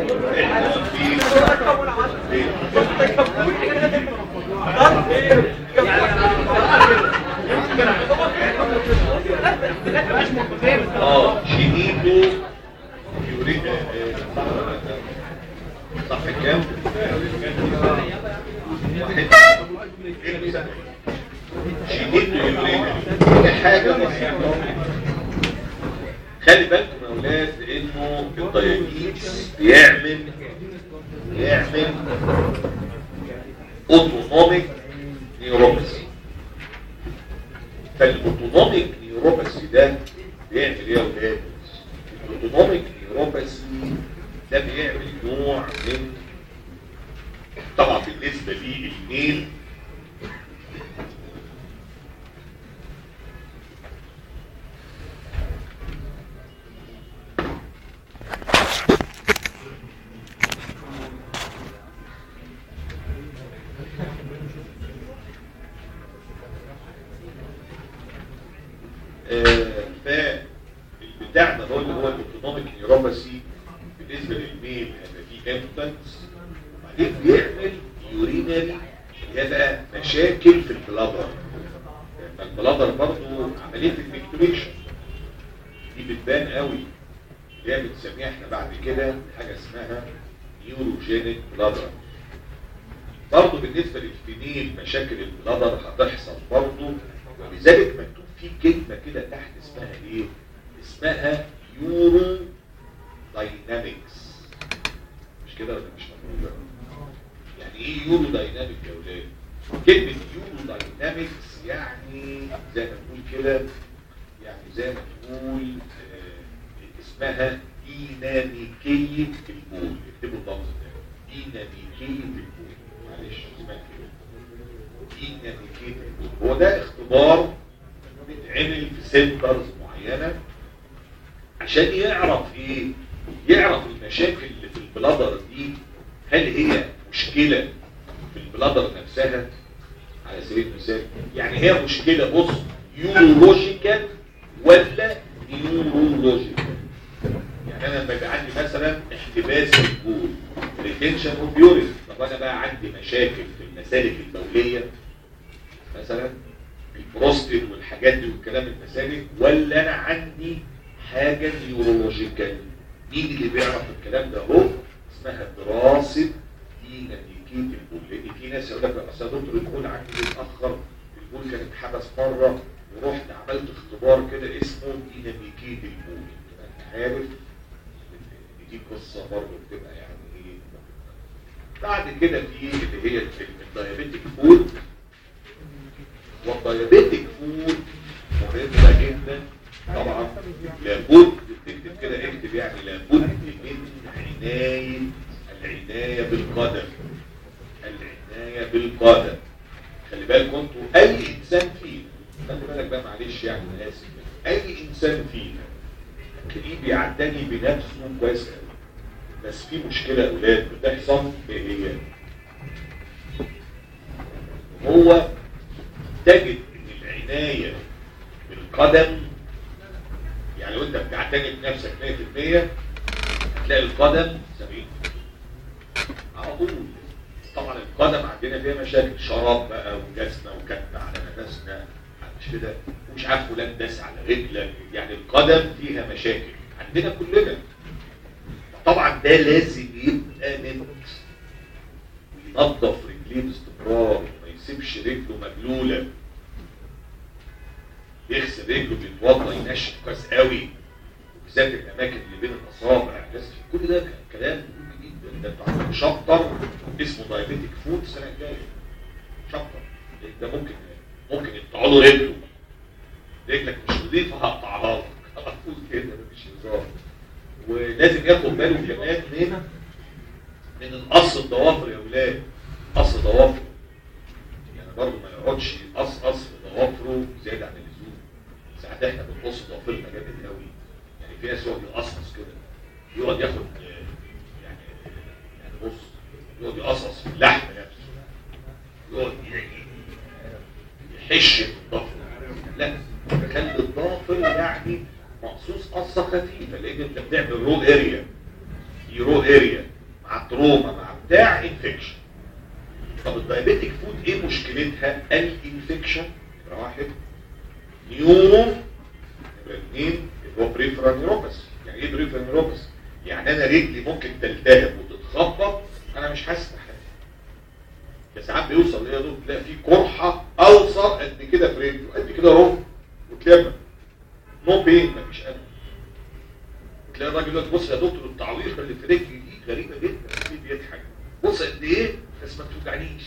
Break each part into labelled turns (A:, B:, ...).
A: اه شديده يريد صح كام شديده يريد دي حاجه بسيطه خلي بالكم يا اولاد انه الدايابيتس بيعمل بيعمل اوتونوميك نيوروباثي فالاوتونوميك نيوروباثي ده بيعمل ايه يا اولاد الاوتونوميك نيوروباثي ده بيعمل نوع من طبعا بالنسبه لي الميل فالبتاع ده هو اللي هو الاوتونوميك نيوروباثي بالنسبه للميل هيبقى فيه امبتنس وبعدين بيعمل يورينري هي بقى مشاكل في البلادر لما البلادر برضه عمليه الميكتوريشن دي بتبان قوي اللي هي بنسميها احنا بعد كده حاجه اسمها نيوروجينيك بلادر برضه بالنسبه للفينيل مشاكل البلادر هتحصل برضه ولذلك مكتوب في كلمه كده تحت اسمها ايه؟ اسمها يورو داينامكس مش كده ولا مش موجوده؟ يعني ايه يورو دايناميك يا ولاد؟ كلمه يورو داينامكس يعني زي ما تقول كده يعني زي ما تقول آه اسمها ديناميكيه البول اكتبوا اللفظ ده ديناميكيه البول معلش اسمها كده ديناميكيه البول هو ده اختبار بيتعمل في سنترز معينه عشان يعرف ايه يعرف المشاكل اللي في البلادر دي هل هي مشكله في البلادر نفسها على سبيل المثال يعني هي مشكله بص يورولوجيكال ولا نيورولوجيكال يعني انا لما يبقى عندي مثلا احتباس في البول ريتنشن اوف يورين طب انا بقى عندي مشاكل في المسالك البوليه مثلا البروستيت والحاجات دي والكلام المسالك ولا انا عندي حاجه نيورولوجيكال مين اللي بيعرف الكلام ده اهو اسمها دراسه ديناميكيه البول لان في ناس يقول لك اصل يا دكتور البول عندي متاخر البول كان اتحبس مره ورحت عملت اختبار كده اسمه ديناميكيه البول انت عارف ان دي قصه برضه بتبقى يعني ايه بعد كده في اللي هي الدايابيتيك فود والدايابيتك فود مهمة جدا طبعا لابد تكتب كده اكتب يعني لابد من عناية العناية بالقدم العناية بالقدم خلي بالكم انتوا اي انسان فينا خلي بالك بقى معلش يعني انا اسف اي انسان فينا تلاقيه بيعتني بنفسه كويس قوي بس في مشكلة اولاد بتحصل ايه هي؟ هو تجد ان العناية بالقدم يعني لو انت بتعتني بنفسك 100% هتلاقي القدم 70 على طول طبعا القدم عندنا فيها مشاكل شراب بقى وجسنا وكتنا على نفسنا مش كده ومش عارف فلان داس على رجلك يعني القدم فيها مشاكل عندنا كلنا طبعا ده لازم يبقى نمت وينظف رجليه باستمرار ما يسيبش رجله مبلوله يغسل رجله بيتوضى ينشف كويس قوي بالذات الاماكن اللي بين الاصابع بس كل ده كلام مهم جدا ده انتوا عندكم شابتر اسمه دايابيتيك فود السنه الجايه شابتر ده ممكن ممكن يقطعوا له رجله رجلك مش نظيفه هقطعها لك على طول كده مفيش هزار ولازم ياخد باله كمان من من القص الضوافر يا ولاد قص ضوافر يعني برضه ما يقعدش يقصقص في ضوافره زياده عن اللزوم ساعات احنا بنقص ضوافرنا جامد قوي يعني في ناس يقعد يقصقص كده يقعد ياخد يعني يعني بص يقعد يقصقص في اللحم نفسه يقعد يحش في الضفر لا خلي الضافر يعني مقصوص قصه خفيفه لان انت بتعمل رو اريا في رو اريا تروما مع بتاع انفكشن طب الدايابيتك فود ايه مشكلتها الانفكشن نمره واحد نيورو نمره اثنين اللي هو بريفرال نيوروباثي يعني ايه بريفرال نيوروباثي يعني انا رجلي ممكن تلتهب وتتخبط انا مش حاسس بحاجه بس ساعات بيوصل ليا دول تلاقي في قرحه اوصل قد كده في رجله قد كده اهو وتلم نو بين مفيش الم تلاقي الراجل يقول لك بص يا دكتور التعويض اللي في رجلي دي غريبه جدا ليه بيضحك بص قد ايه بس ما توجعنيش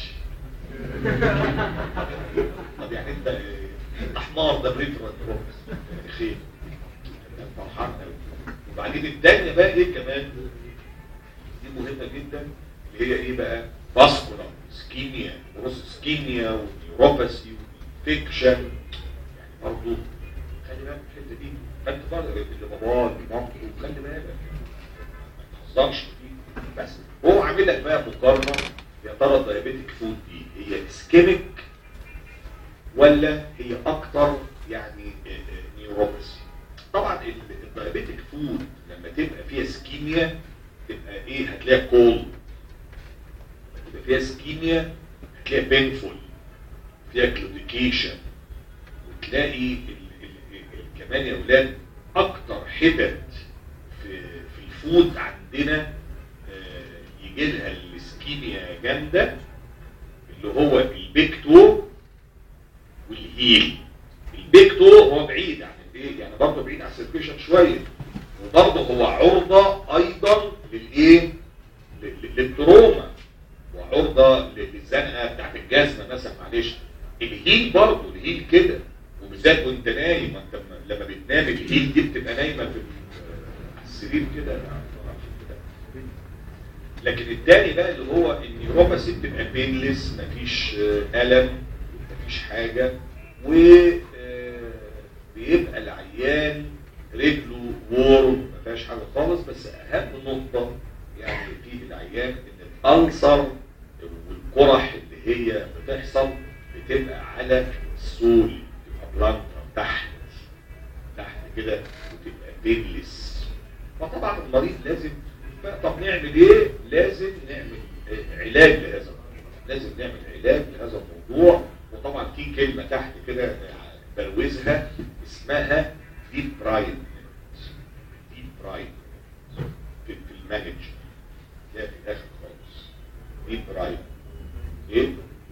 A: طب يعني انت انت حمار ده بريفرال نيوروباثي خير انت فرحان قوي وبعدين الثانيه بقى ايه كمان دي مهمه جدا اللي هي ايه بقى فاسكولار سكيميا بروس سكيميا ونيوروباثي وانفكشن يعني برضه خلي بالك الحته دي فانت بقى اللي باباه اللي مامته خلي بالك ما تهزرش دي بس هو عامل لك بقى مقارنه يا ترى الدايابيتك فود دي هي اسكيميك ولا هي اكتر يعني نيوروباثي طبعا الدايابيتك فود لما تبقى فيها سكيميا تبقى ايه هتلاقيها كولد تبقى فيها سكيميا هتلاقيها بينفول فيها كلوديكيشن وتلاقي ال ال ال كمان يا اولاد اكتر حتت في في الفود عندنا يجي لها السكيميا جامده اللي هو البيكتو والهيل البيكتو هو بعيد عن الايه يعني برضه بعيد عن السيركيشن شويه وبرضه هو عرضه ايضا للايه للتروما وعرضه للزنقه بتاعت الجزمه مثلا معلش الهيل برضه الهيل كده وبالذات وانت نايم انت لما بتنام الهيل دي بتبقى نايمه في السرير كده لكن الثاني بقى اللي هو النيوروباثي بتبقى بينلس مفيش الم مفيش حاجه و بيبقى العيان رجله وورم ما فيهاش حاجه خالص بس اهم نقطه يعني في العيان ان الالسر والقرح اللي هي بتحصل بتبقى على السول تبقى بلانتر تحت تحت كده وتبقى بينلس فطبعا المريض لازم طب نعمل ايه لازم نعمل علاج لهذا الموضوع لازم نعمل علاج لهذا الموضوع وطبعا في كلمه تحت كده بروزها اسمها ديب برايد ديب برايد في المانج لا في الاخر خالص ديب برايد ايه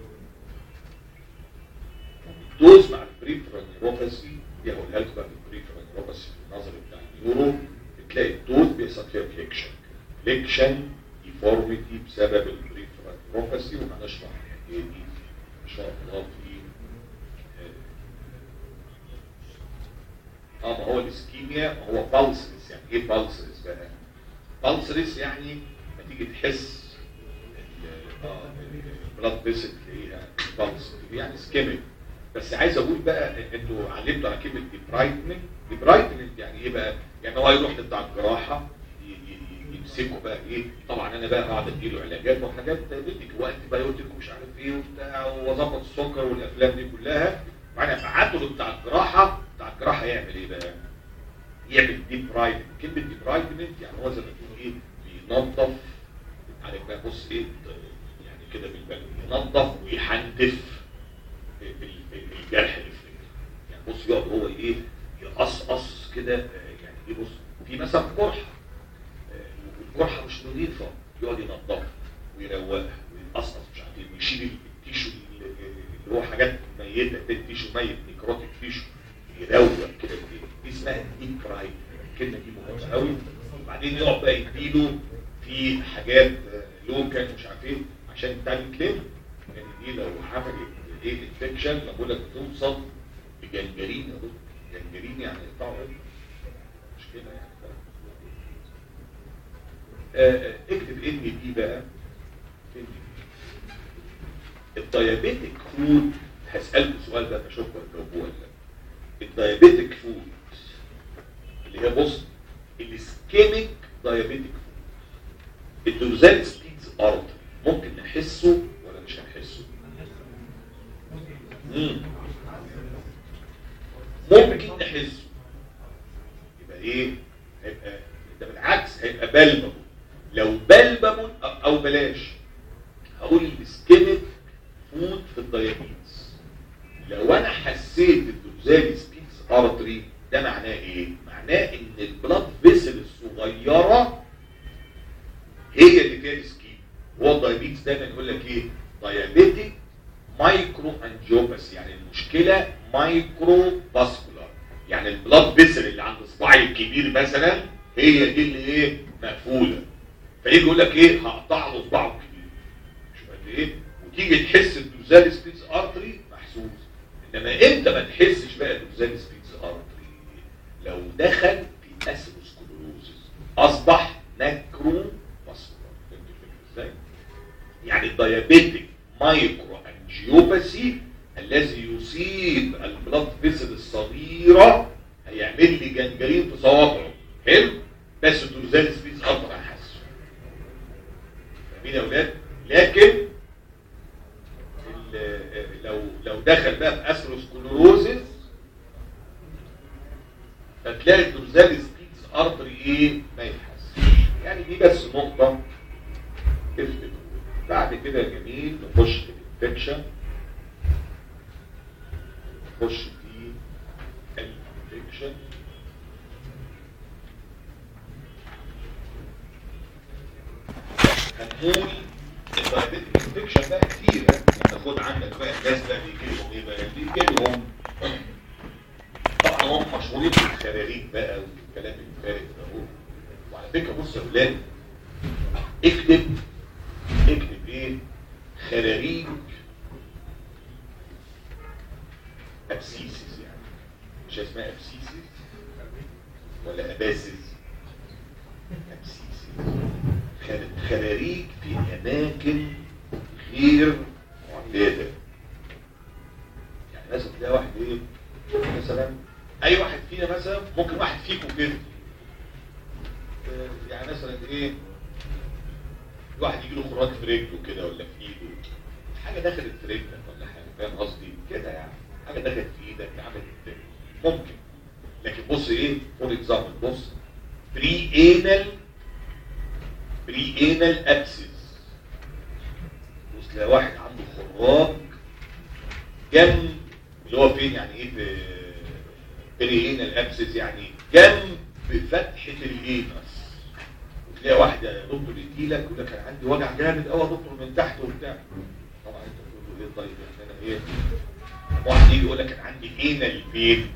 A: الدوز مع البريفرال نيوروباثي دي هقولها لكم بقى في البريفرال نيوروباثي في النظر بتاع النيورو بتلاقي الدوز بيحصل فيها فليكشن فليكشن ديفورميتي بسبب البريفرال نيوروباثي وهنشرح الحكايه دي ان شاء الله في اه ما هو الاسكيميا ما هو بالسرس يعني ايه بالسرس بقى بالسرس يعني لما تيجي تحس اه البلاد فيسل تلاقيها بالس يعني اسكيميك بس عايز اقول بقى انتوا علمتوا على كلمه ديبرايتمنت ديبرايتمنت يعني ايه بقى يعني هو يروح لبتاع الجراحه يمسكه بقى ايه طبعا انا بقى هقعد اديله علاجات وحاجات بدك وقت بايوتيك ومش عارف ايه وبتاع واظبط السكر والافلام دي كلها وبعدين ابعته لبتاع الجراحه بتاع الجراحه يعمل ايه بقى؟ يعمل ديب برايتمنت كلمه ديب برايتمنت يعني هو زي ما تقول ايه بينظف عارف بقى بص ايه يعني كده بالبلد ينظف ويحنتف الجرح اللي في رجله يعني بص يقعد هو ايه يقصقص كده يعني ايه بص في مثلا قرحه والقرحه مش نظيفه يقعد ينظفها ويروقها ويقصقص مش عارف ايه ويشيل التيشو اللي هو حاجات ميته ده التيشو ميت نيكروتيك تيشو يروق كده دي اسمها ديب برايد الكلمه دي مهمه قوي وبعدين يقعد بقى يديله في حاجات لوكال مش عارف ايه عشان تعمل كليم يعني دي لو عملت ايه انفكشن بقول لك توصل لجنجرين اهو جنجرين يعني يقطعوا مش كده يعني آه اكتب ان دي بقى الديابيتك فود هسألكم سؤال بقى اشوفكم هتجاوبوه ولا لا الديابيتك فود اللي هي بص الاسكيميك ديابيتك فود الدوزال سبيدز ارض ممكن نحسه ولا مش هنحسه مم. ممكن نحسه يبقى ايه هيبقى ده بالعكس هيبقى بلبل لو بلبمون او بلاش هقول الاسكيميك فود في الدايابيتس لو انا حسيت الدوزالي سبيكس ارتري ده معناه ايه معناه ان البلاد فيسل الصغيره هي اللي فيها السكيم هو الدايابيتس دايما يقول لك ايه دايابيتيك مايكرو انجيوباثي يعني المشكله مايكرو فاسكولار يعني البلاد فيسل اللي عند صباعي الكبير مثلا هي دي اللي ايه مقفوله فيجي يقول لك ايه هقطع له صباعه الكبير شوف قد ايه وتيجي تحس الدوزال سبيتس ارتري محسوس انما امتى ما تحسش بقى الدوزال سبيتس ارتري لو دخل في اسيروسكلوروزس اصبح نكرو فاسكولار فهمت الفكره ازاي يعني الديابيتيك مايكرو انجيوباثي الذي يصيب البلاد فيسل الصغيره هيعمل لي جنجرين في صوابعه حلو بس الدوزال سبيتس ارتري هحسه فاهمين يا اولاد لكن ال- لو لو دخل بقى في اثيروسكلوروزس فتلاقي الدوزال سبيتس ارتري ايه ما يتحسش يعني دي بس نقطه افتكروا بعد كده يا جميل نخش في الانفكشن نخش في الانفكشن هنقول الدايبيتك انفكشن بقى كتير يعني خد عندك بقى الناس بقى بيجي لهم ايه بقى بيجي لهم طبعا هم مشهورين بالخراريج بقى والكلام الفارغ ده اهو وعلى فكره بص يا اولاد اكتب اكتب ايه خراريج ابسيسز يعني مش اسمها ابسيسز ولا اباسز ابسيسز خل- خراريج في اماكن غير معتاده يعني مثلا تلاقي واحد ايه مثلا اي واحد فينا مثلا ممكن واحد فيكم كده آه، يعني مثلا ايه الواحد يجي له خراج في رجله كده ولا في ايده حاجه دخلت في رجلك ولا حاجه فاهم قصدي كده يعني حاجه دخلت في ايدك عملت ممكن لكن بص ايه فور اكزامبل بص بري انال بري انال ابسس بص تلاقي واحد عنده خراج جنب اللي هو فين يعني ايه في بري انال ابسس يعني جنب فتحه الانس وتلاقي واحد يا دكتور يجي لك يقول لك انا عندي وجع جامد قوي يا دكتور من تحت وبتاع طبعا انت تقول له ايه طيب يعني انا ايه واحد يجي يقول لك انا عندي انال بين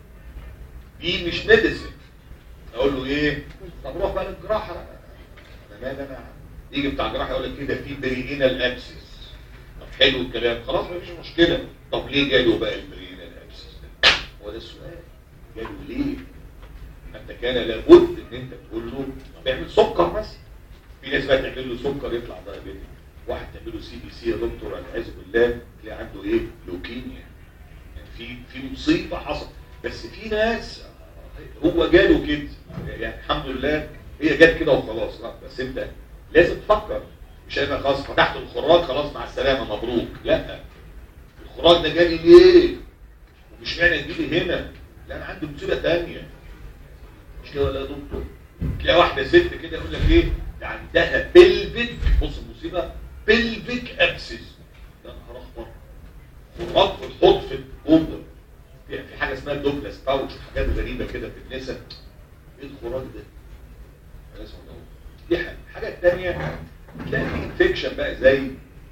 A: دي مش ميديسن اقول له ايه طب روح بقى للجراحه انا مال انا يجي بتاع الجراحه يقول لك كده في بريئينال ابسس طب حلو الكلام خلاص مفيش مشكله طب ليه جاله بقى البريئينال ابسس ده هو ده السؤال جاله ليه انت كان لابد ان انت تقول له طب اعمل سكر مثلا في ناس بقى تعمل له سكر يطلع دايابيتك واحد تعمل له سي بي سي يا دكتور والعياذ بالله تلاقي عنده ايه لوكيميا يعني في في مصيبه حصلت بس في ناس هو جاله كده يعني الحمد لله هي جت كده وخلاص لا بس انت لازم تفكر مش هيبقى خلاص فتحت الخراج خلاص مع السلامه مبروك لا الخراج ده جالي ليه ومش معنى يجي هنا لا انا عندي مصيبه ثانيه مش كده ولا يا دكتور تلاقي واحده ست كده يقول لك ايه ده عندها بلفيك بص المصيبه بلفيك ابسس ده نهار اخبر خراج في الحوض في الجمله في في حاجه اسمها دوبلاس باوتش وحاجات غريبه كده في النساء ايه الخراج ده؟ خلاص ولا هو؟ دي حاجه الحاجه الثانيه تلاقي في انفكشن بقى زي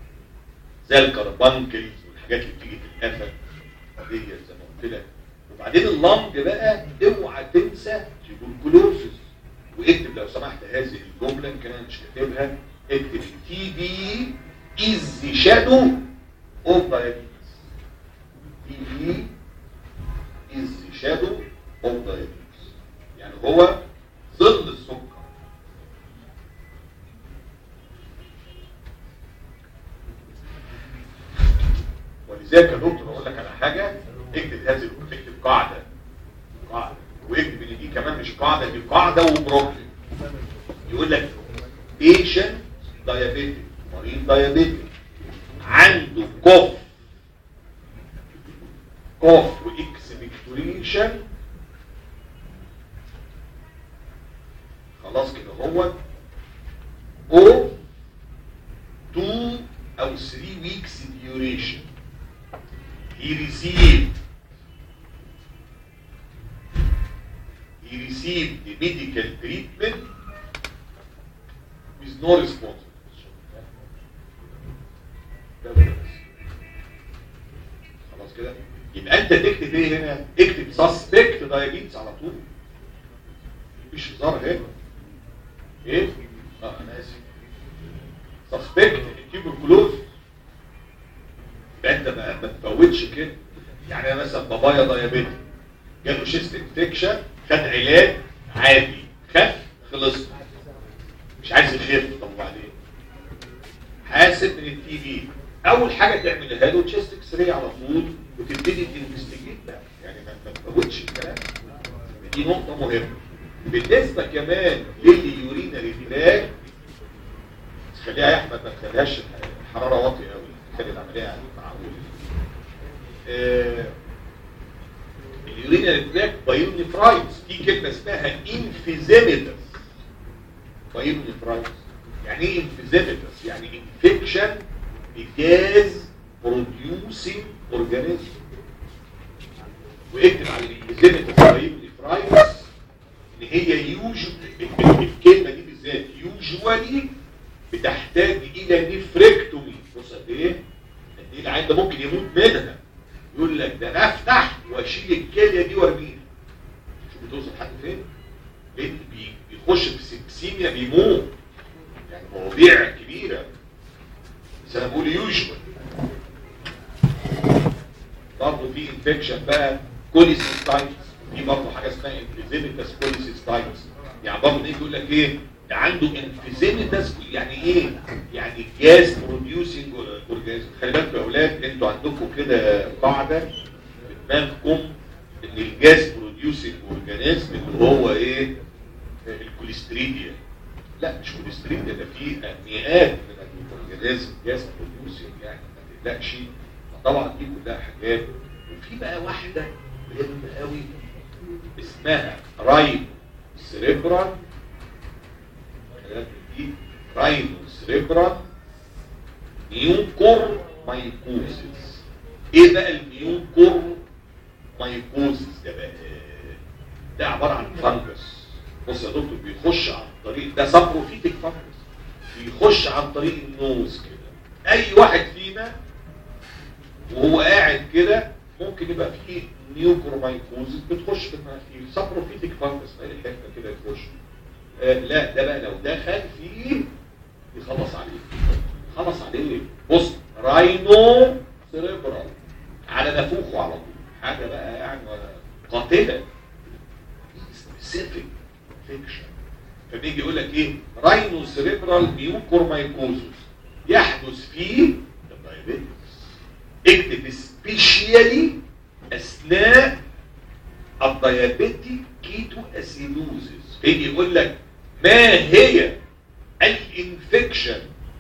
A: زي الكربانكلز والحاجات اللي بتيجي في القفا دي زي ما قلت لك وبعدين اللنج بقى اوعى تنسى تيبركلوزس واكتب لو سمحت هذه الجمله يمكن انا مش كاتبها اكتب تي بي از شادو اوف دايابيتس تي بي is the shadow of diabetes يعني هو ظل السكر ولذلك يا دكتور اقول لك على حاجه اكتب هذه اكتب قاعده قاعده واكتب ان دي كمان مش قاعده دي قاعده وبروبلم يقول لك patient diabetic مريض diabetic عنده كوف كوف واكسبكتوريشن خلاص كده هو او 2 او 3 weeks duration he received he received the medical treatment with no response ده بس. خلاص كده يبقى انت تكتب ايه هنا اكتب suspect diabetes على طول مفيش هزار هنا ايه اه انا اسف suspect tuberculosis يبقى انت ما ما تفوتش كده يعني انا مثلا بابايا دايابيتي جاله شيست انفكشن خد علاج عادي خف خلص مش عايز يخف طب وبعدين حاسب من التي بي اول حاجه تعملها له تشيست اكس راي على طول وتبتدي تنفستيجيت بقى يعني ما ما تفوتش الكلام دي نقطه مهمه بالنسبه كمان لليورينري تراك خليها يا احمد ما تخليهاش حراره واطيه قوي خلي العمليه يعني معقوله آه، اليورينري تراك بايونيفرايتس في كلمه اسمها انفيزيميتس بايونيفرايتس يعني ايه انفيزيميتس يعني انفكشن بجاز بروديوسنج اورجانيزم واكتب على الانفيزيميتس بايونيفرايتس ان هي يوجو الكلمه دي بالذات يوجوالي بتحتاج الى نفركتومي بص قد ايه قد ايه العيان ده ممكن يموت منها يقول لك ده انا افتح واشيل الكليه دي وارميها شوف بتوصل لحد فين لان بي- بيخش في سيبسيميا بيموت يعني مواضيع كبيره بس انا بقول يوجوال برضه في انفكشن بقى كوليسيستايتس في برضه حاجه اسمها انفيزيميتاس كوليسيستايتس يعني برضه نيجي يقول لك ايه ده عنده انفيزيميتاس يعني ايه يعني جاز بروديوسنج اورجانيزم خلي بالكم يا اولاد انتوا عندكم كده قاعده في دماغكم ان الجاز بروديوسنج اورجانيزم اللي هو ايه الكوليستريديا لا مش كوليستريديا ده في مئات من الاورجانيزم جاز بروديوسنج يعني ما تقلقش طبعا دي كلها حاجات وفي بقى واحده مهمه قوي اسمها رايب سريبرال دي رايب سريبرال ميوكور مايكوزيس ايه بقى الميوكور مايكوزيس ده بقى ده عباره عن فانجس بص يا دكتور بيخش عن طريق ده سابروفيتك فانجس بيخش عن طريق النوز كده اي واحد فينا وهو قاعد كده ممكن يبقى فيه نيوكرومايكوزيس بتخش في المناخير سابروفيتك فانجس في اي حته كده يخش آه لا ده بقى لو دخل فيه يخلص عليه خلص عليه بص راينو سيريبرال على نافوخه على طول حاجه بقى يعني قاتله سبيسيفيك فيكشن فبيجي يقول لك ايه راينو سيريبرال ميوكورمايكوزيس يحدث فيه الدايابيتس اكتب سبيشيالي اثناء الديابيتيك كيتو اسيدوزيس فيجي يقول لك ما هي الانفكشن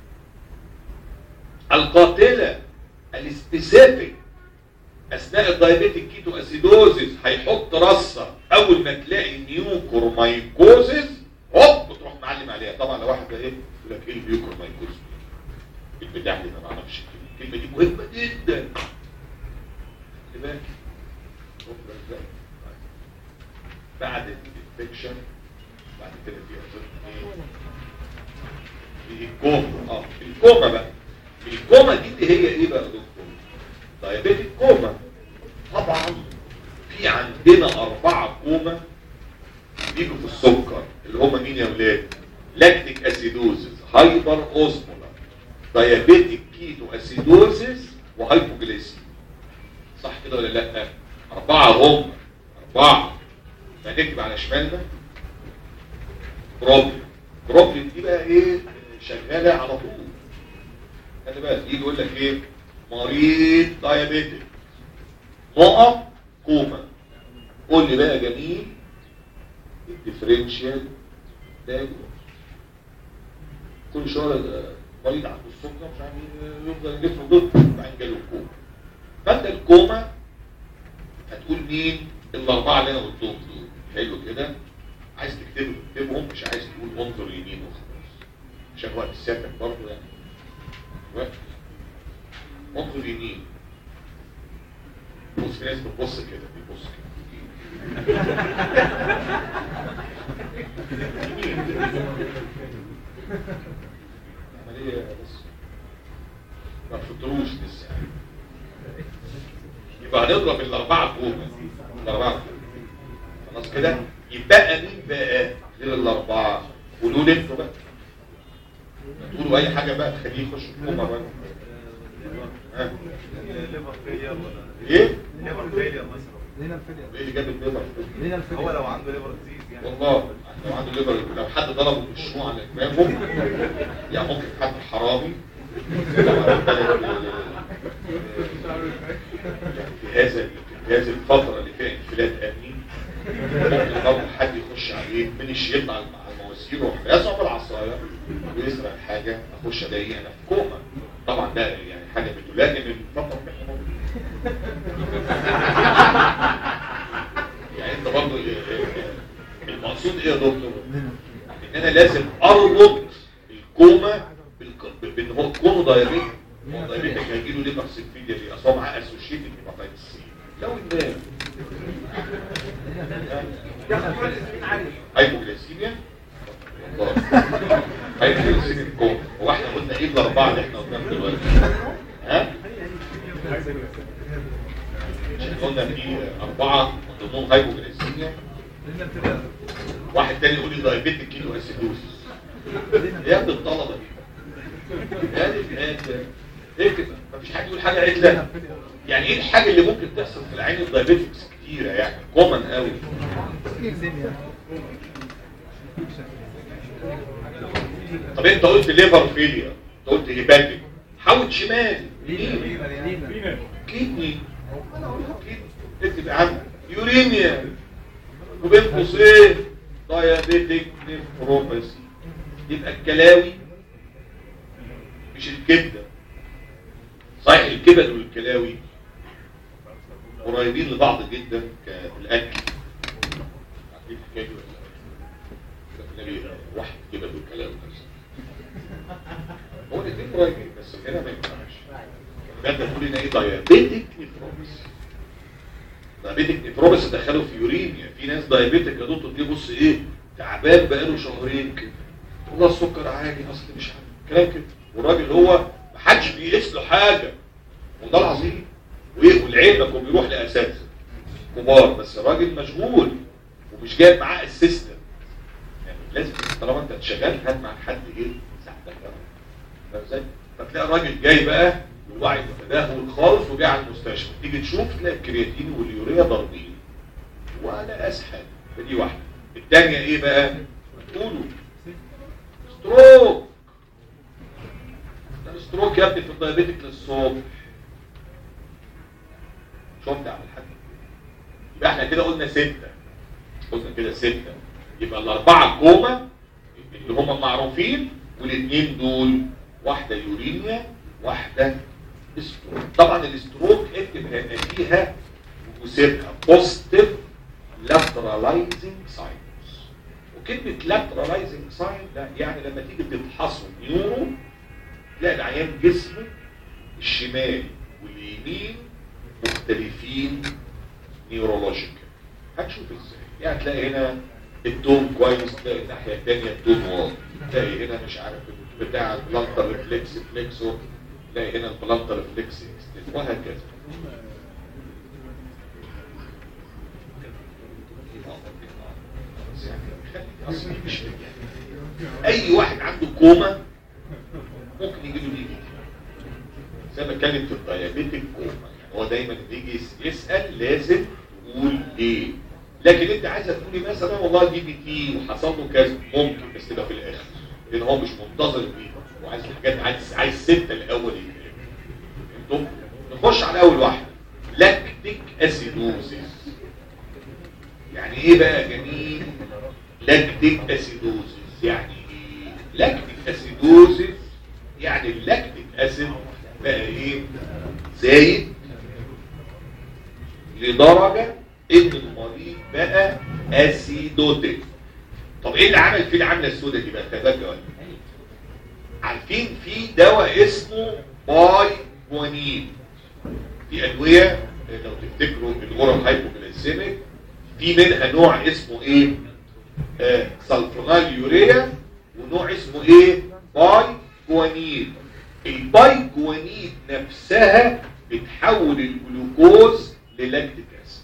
A: القاتله السبيسيفيك اثناء الدايابيتيك كيتو اسيدوزيس هيحط رصه اول ما تلاقي نيوكرومايكوزيس هوب تروح معلم عليها طبعا لو واحد ده ايه يقول لك ايه النيوكرومايكوزيس البتاع اللي ما بعرفش الكلمه دي مهمه جدا خلي بالك ربنا ازاي بعد الانفكشن بعد كده في اظن ايه في الكوما اه الكوما بقى الكوما دي اللي هي ايه بقى يا دكتور دايابيتك كوما طبعا في عندنا اربعه كوما بيجوا في السكر اللي هم مين يا ولاد لاكتيك اسيدوزيس هايبر اوزمولار دايابيتك كيتو اسيدوزيس وهايبوجليسيميا صح كده ولا لا اربعه هم اربعه هنكتب على شمالنا بروبلم بروبلم دي بقى ايه شغاله على طول خلي بالك يجي يقول لك ايه مريض دايابيتك نقط كوما قول لي بقى جميل الديفرنشال دايجنوز كل شويه مريض عنده السكر مش عارف يفضل يلف ضد وبعدين جاله الكوما فانت الكوما هتقول مين الاربعه اللي انا قلتهم دول حلو كده عايز تكتبهم تكتبهم مش عايز تقول انظر يمين وخلاص عشان وقت السكن برضه يعني وقت انظر يمين بص في ناس بتبص كده بيبص كده عملية بس ما فطروش لسه يبقى هنضرب الأربعة فوق الأربعة فوق خلاص كده يبقى مين بقى غير الأربعة قولوا لي انتوا بقى تقولوا أي حاجة بقى تخليه يخش الكومة بقى ها؟
B: ليفر فيلير ولا
A: ايه؟
B: ليفر فيلير مثلا
C: لينا الفيليا
A: ايه اللي جاب الليفر
C: لينا الفيليا
B: هو لو عنده ليفر ديزيز يعني
A: والله لو عنده ليفر لو حد ضربه بالشموع على دماغه يعني ممكن حد حرامي في هذا في هذه الفترة اللي فيها انفلات أمني ممكن برضه حد يخش عليه من يطلع على المواسير ويروح يصعب العصاية ويسرق حاجة أخش ألاقي أنا في كوما طبعا ده يعني حاجة بتلائم الفترة اللي احنا موجودين. يعني انت برضه المقصود ايه يا دكتور؟ ان انا لازم اربط الكوما بالك- بان هو كونه دايابيتك هو دايابيتك هيجيله ليفر سيكفيديا دي اصل هو معاه اسوشيتد هيباتايتس سي لو النام هايبوجليسيميا والله. هايبوجليسيميا كوما هو احنا قلنا ايه الاربعه اللي احنا قلناهم دلوقتي؟ ها؟ عشان قلنا في اربعه من ضمنهم هايبوجليسيميا
C: لينا الفيليا
A: واحد تاني يقول لي دايابيتك كيلو اسيدوسيس يا ابن الطلبه دي يا دي الآن. ايه كده مفيش حد يقول حاجه عدله يعني ايه الحاجه اللي ممكن تحصل في العين الدايابيتكس كتيره يعني كومن قوي طب انت قلت ليفر فيلير انت قلت هيباتيك حاول شمال
C: لينا
A: كيدني اكتب عنه يوريميا وبين قوسين دايابيتك نيفروباثي يبقى الكلاوي مش الكبده صحيح الكبد والكلاوي قريبين لبعض جدا كالاكل عارفين الحكايه دي ولا لا؟ النبي واحد كبد والكلاوي هو الاثنين قريبين بس هنا ما ينفعش ده تقول لنا ايه دايابيتك نيفروباثي دايابيتك نيفروباثي دخلوا في يوريميا في ناس دايابيتك يا دكتور دي بص ايه تعبان بقاله شهرين كده والله السكر عالي اصل مش عارف كلام كده والراجل هو محدش بيقيس له حاجه وده العظيم وايه والعيبك وبيروح لاساتذه كبار بس الراجل مشغول ومش جايب معاه السيستم يعني لازم طالما انت شغال هات معاك حد ايه يساعدك فاهم ازاي؟ فتلاقي الراجل جاي بقى والوعي متدهور خالص وجاي على المستشفى تيجي تشوف تلاقي الكرياتين واليوريا ضاربين ولا اسهل فدي واحده الثانيه ايه بقى؟ قولوا ستروك ده الستروك يا ابني في الدايابيتك للصبح شفت يا عم الحاج يبقى احنا كده قلنا ستة قلنا كده ستة يبقى الأربعة كوما اللي هم معروفين والاثنين دول واحدة يورينيا واحدة ستروك طبعا الستروك اكتب هيبقى فيها وسيبها بوزيتيف لاترالايزنج ساينس وكلمة لاترالايزنج ساين ده يعني لما تيجي تفحصه نيورو تلاقي العيان جسمه الشمال واليمين مختلفين نيورولوجيكال هتشوف ازاي يعني تلاقي هنا التون كويس تلاقي الناحية التانية التون واضح تلاقي هنا مش عارف بتاع البلانتر ريفلكس فليكسو تلاقي هنا البلانتر ريفلكس اكستنس وهكذا أصل مش اي واحد عنده كوما ممكن يجي له نيجي زي ما اتكلم في الدايابيتك كوما يعني هو دايما اللي يجي يسال لازم تقول ايه لكن انت عايزه تقولي مثلا والله دي بي تي وحصل له كذا ممكن بس تبقى في الاخر لان هو مش منتظر بيه وعايز الحاجات عايز عايز سته الاول يتكلم نخش على اول واحده لاكتيك اسيدوزيس يعني ايه بقى جميل لاكتيك اسيدوزيس يعني ايه لاكتيك اسيدوزيس يعني اللاكتيك اسيد بقى ايه زايد لدرجة ان المريض بقى اسيدوتيك طب ايه اللي عمل فيه العملة السوداء دي بقى تبقى ولا عارفين في دواء اسمه باي جوانين في ادويه لو تفتكروا الاورال هايبوجلايسيميك في منها نوع اسمه ايه آه سلفونال يوريا ونوع اسمه ايه باي جوانين الباي جوانين نفسها بتحول الجلوكوز للاكتيك اسيد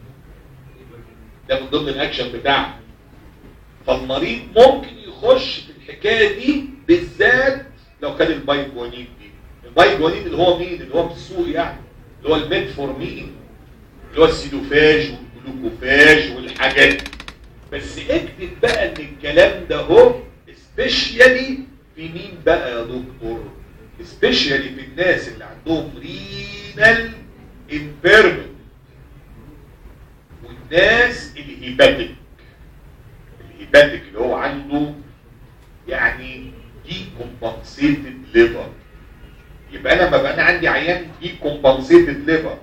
A: ده من ضمن الاكشن بتاعها فالمريض ممكن يخش في الحكايه دي بالذات لو كان الباي جوانين دي الباي جوانين اللي هو مين اللي هو في السوق يعني اللي هو الميتفورمين اللي هو السيدوفاج والجلوكوفاج والحاجات دي بس اكتب بقى ان الكلام ده هو سبيشيالي في مين بقى يا دكتور سبيشيالي في الناس اللي عندهم رينال امبيرمنت والناس الهيباتيك الهيباتيك اللي هو عنده يعني دي كومبنسيتد ليفر يبقى انا ببقى انا عندي عيان دي كومبنسيتد ليفر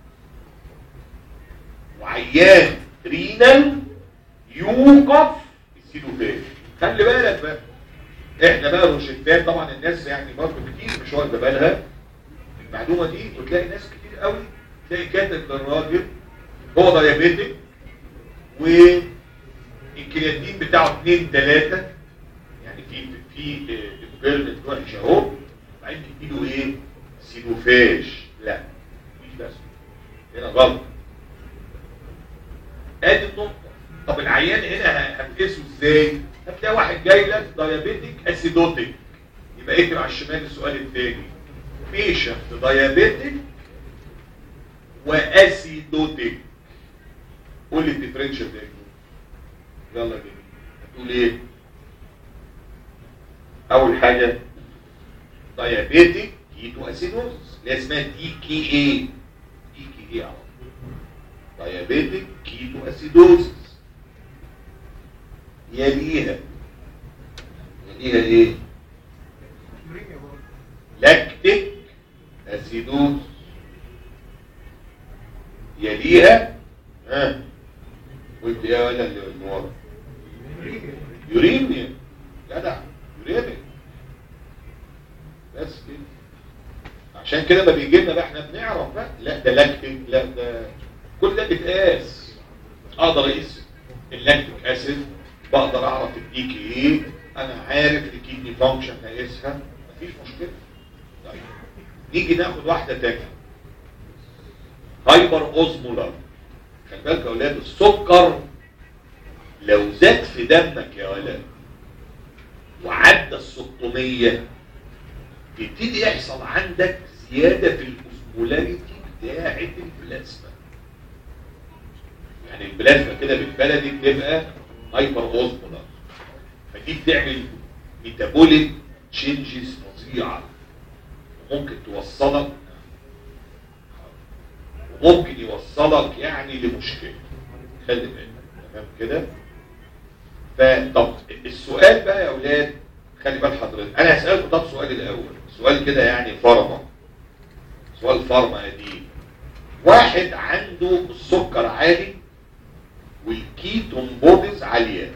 A: وعيان رينال يوقف السيدوفاج خلي بالك بقى احنا بقى روشتات طبعا الناس يعني برضه كتير مش واخده بالها المعلومه دي وتلاقي ناس كتير قوي تلاقي كاتب للراجل هو دايابيتك والكرياتين بتاعه 2 3 يعني في في امبيرمنت وحش اهو وبعدين تديله ايه؟ سيدوفاج لا مش بس هنا غلط ادي النقطه طب العيان هنا هتقيسه ازاي؟ هتلاقي واحد جاي لك دايابيتك اسيدوتيك يبقى اكتب على الشمال السؤال الثاني بيشنت دايابيتك واسيدوتيك قول لي الديفرنشال ده يلا بينا هتقول ايه؟ اول حاجه دايابيتك كيتو اسيدوز اللي اسمها دي كي اي دي كي اي على طول دايابيتك كيتو اسيدوز يليها يليها ايه لاكتيك اسيدوز يليها ها قلت يا ولا اللي ورا يوريميا جدع يوريميا بس كده عشان كده ما بيجي لنا بقى احنا بنعرف بقى لا ده لاكتيك لا ده كل ده بيتقاس اقدر اقيس اللاكتيك اسيد بقدر اعرف الدي كي ايه انا عارف الكيدني فانكشن هقيسها مفيش مشكله طيب نيجي ناخد واحده تانية هايبر اوزمولار خلي بالك يا اولاد السكر لو زاد في دمك يا ولد وعدى ال 600 يبتدي يحصل عندك زياده في الاوزمولاريتي بتاعه البلازما يعني البلازما كده بالبلدي بتبقى هايبر اوزمولار فدي بتعمل ميتابوليك تشينجز فظيعه وممكن توصلك وممكن يوصلك يعني لمشكله خلي بالك تمام كده فطب السؤال بقى يا اولاد خلي بال حضرتك انا هسالكم طب سؤال الاول سؤال كده يعني فارما سؤال فارما قديم واحد عنده السكر عالي والكيتون بوديز عاليه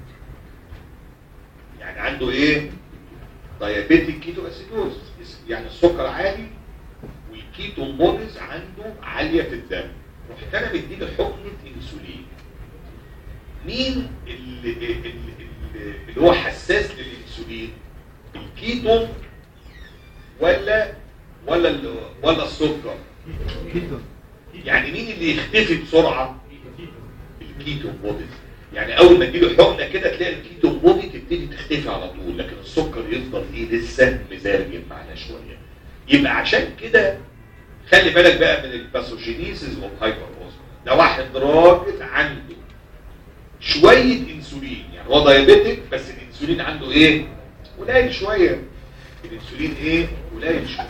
A: يعني عنده ايه دايابيتيك كيتو اسيدوز يعني السكر عالي والكيتون بوديز عنده عاليه في الدم رحت انا مديله حقنه انسولين مين اللي, اللي, اللي هو حساس للانسولين الكيتون ولا ولا ال- ولا السكر
C: كيتون
A: يعني مين اللي يختفي بسرعه الكيتون بوديز يعني اول ما تجيله حقنه كده تلاقي الكيتون بودي تبتدي تختفي على طول لكن السكر يفضل ايه لسه مزرجن معانا شويه يبقى عشان كده خلي بالك بقى من الباثوجينيسيس والهايبر ده واحد راجل عنده شويه انسولين يعني هو دايابيتك بس الانسولين عنده ايه قليل شويه الانسولين ايه قليل شويه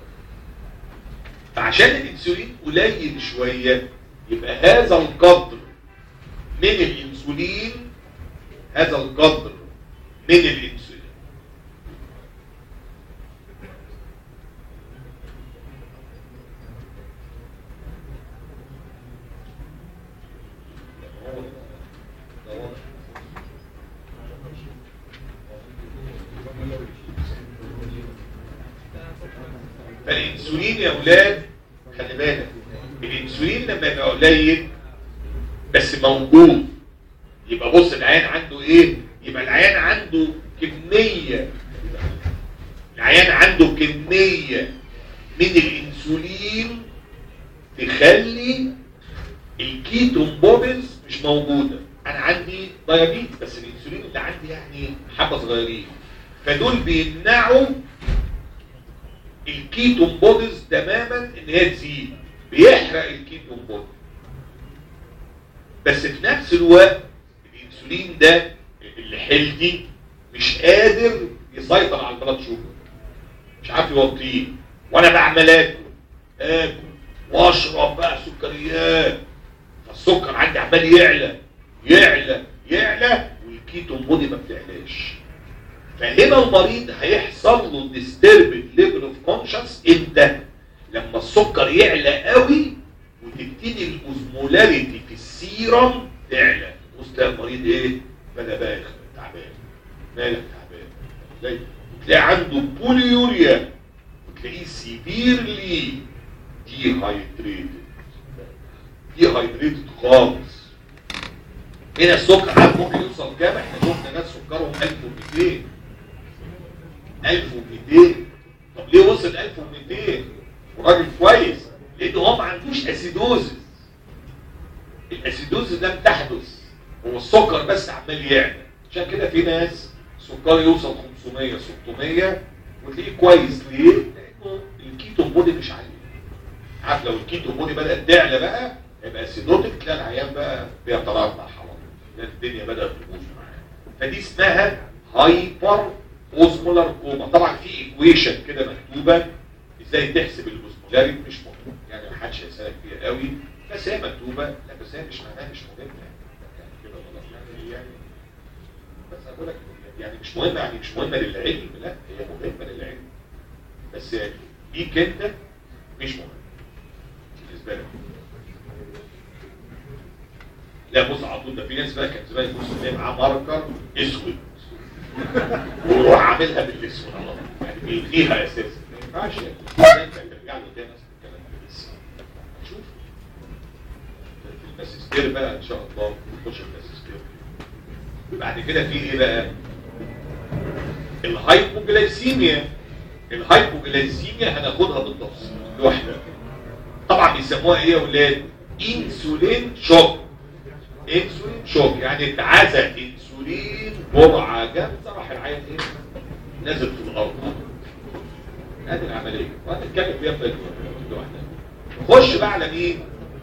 A: فعشان الانسولين قليل شويه يبقى هذا القدر من الانسولين هذا القدر من الانسولين فالانسولين يا اولاد خلي بالك الانسولين لما يبقى قليل بس موجود يبقى بص العيان عنده ايه يبقى العيان عنده كمية العيان عنده كمية من الانسولين تخلي الكيتون بوبلز مش موجودة انا عندي دايابيت بس الانسولين اللي عندي يعني حبة صغيرين فدول بيمنعوا الكيتون بوديز تماما ان هي تزيد بيحرق الكيتون بوديز بس في نفس الوقت الانسولين ده اللي حلتي مش قادر يسيطر على البلاد شوجر مش عارف يوطيه وانا بعمل اكل اكل واشرب بقى سكريات فالسكر عندي عمال يعلى يعلى يعلى والكيتون بودي ما بتعلاش فهنا المريض هيحصل له disturbed level of conscious امتى لما السكر يعلى قوي وتبتدي الاوزمولاريتي في السيرم تعلى وتلاقي المريض ايه بدا بقى تعبان مالك تعبان تلاقي تلاقي عنده بوليوريا وتلاقيه سيفيرلي دي هايدريتد دي هايدريتد خالص هنا السكر عارف ممكن يوصل كام احنا شفنا ناس سكرهم 1200 1200 طب ليه وصل 1200 وراجل كويس لانه هو ما عندوش اسيدوزس الاسيدوزس ده بتحدث هو السكر بس عمال يعلى عشان كده في ناس سكر يوصل 500 600 وتلاقيه كويس ليه؟ لانه الكيتون بودي مش عالي عارف لو الكيتون بودي بدات تعلى بقى يبقى اسيدوتك تلاقي العيان بقى بيتراجع حرام تلاقي الدنيا بدات تبوظ معاه فدي اسمها هايبر اوزمولار كوما طبعا في ايكويشن كده مكتوبه ازاي تحسب الاوزمولاريت مش مهم يعني ما حدش هيسالك فيها قوي بس هي مكتوبه لا بس هي مش معناها مش مهمه يعني كده غلط يعني يعني بس اقول لك يعني مش مهمه يعني مش مهمه للعلم لا هي مهمه للعلم بس يعني ليك انت مش مهم بالنسبه لك لا بص على طول ده في ناس بقى كان زمان يبص تلاقي معاه ماركر اسود ويروح عاملها بالاسود على طول يعني بيلغيها اساسا ما ينفعش يعني انت ترجع له تاني نفس الكلام ده لسه شوف في الماجستير بقى ان شاء الله نخش الماجستير بعد كده في ايه بقى الهايبوجلايسيميا الهايبوجلايسيميا هناخدها بالتفصيل لوحدها طبعا بيسموها ايه يا ولاد انسولين شوك انسولين شوك يعني اتعزل انسولين جرعه جامده راح العيان ايه نازل في الارض هذه العمليه وهنتكلم فيها في لوحدها خش بقى على مين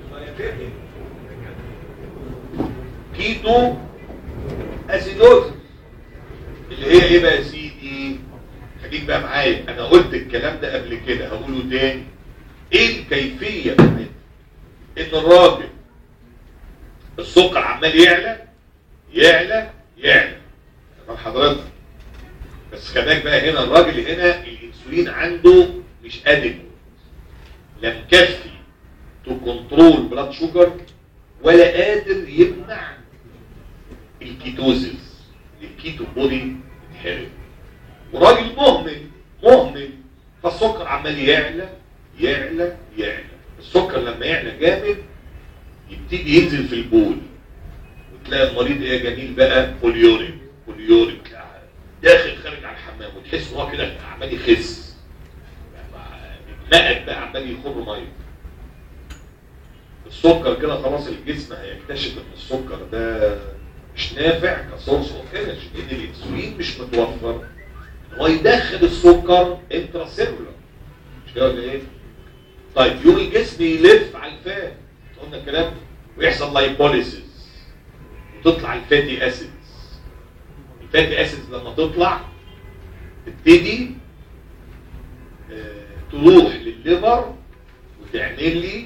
A: كيتو اسيدوز اللي هي ايه بقى يا سيدي خليك بقى معايا انا قلت الكلام ده قبل كده هقوله تاني ايه الكيفيه بتاعتها ان الراجل السكر عمال يعلى يعلى يعلى طب حضرتك بس كمان بقى هنا الراجل هنا الانسولين عنده مش قادر لا مكفي تو كنترول بلاد شوجر ولا قادر يمنع الكيتوزيس الكيتو بودي يتحرق وراجل مهمل مهمل فالسكر عمال يعلى يعلى يعلى السكر لما يعلى جامد يبتدي ينزل في البول وتلاقي المريض ايه جميل بقى بوليوريك بوليوريك داخل خارج على الحمام وتحس ان هو كده عمال يخس مقت بقى عمال يخر ميه السكر كده خلاص الجسم هيكتشف ان السكر ده مش نافع كسورس اوف انرجي لان الانسولين مش متوفر هو يدخل السكر انتراسيلولر مش كده ولا ايه؟ طيب يوم الجسم يلف على الفات قلنا الكلام ده ويحصل لايبوليسيس وتطلع الفاتي اسيدز الفاتي اسيدز لما تطلع تبتدي آه تروح للليفر وتعمل لي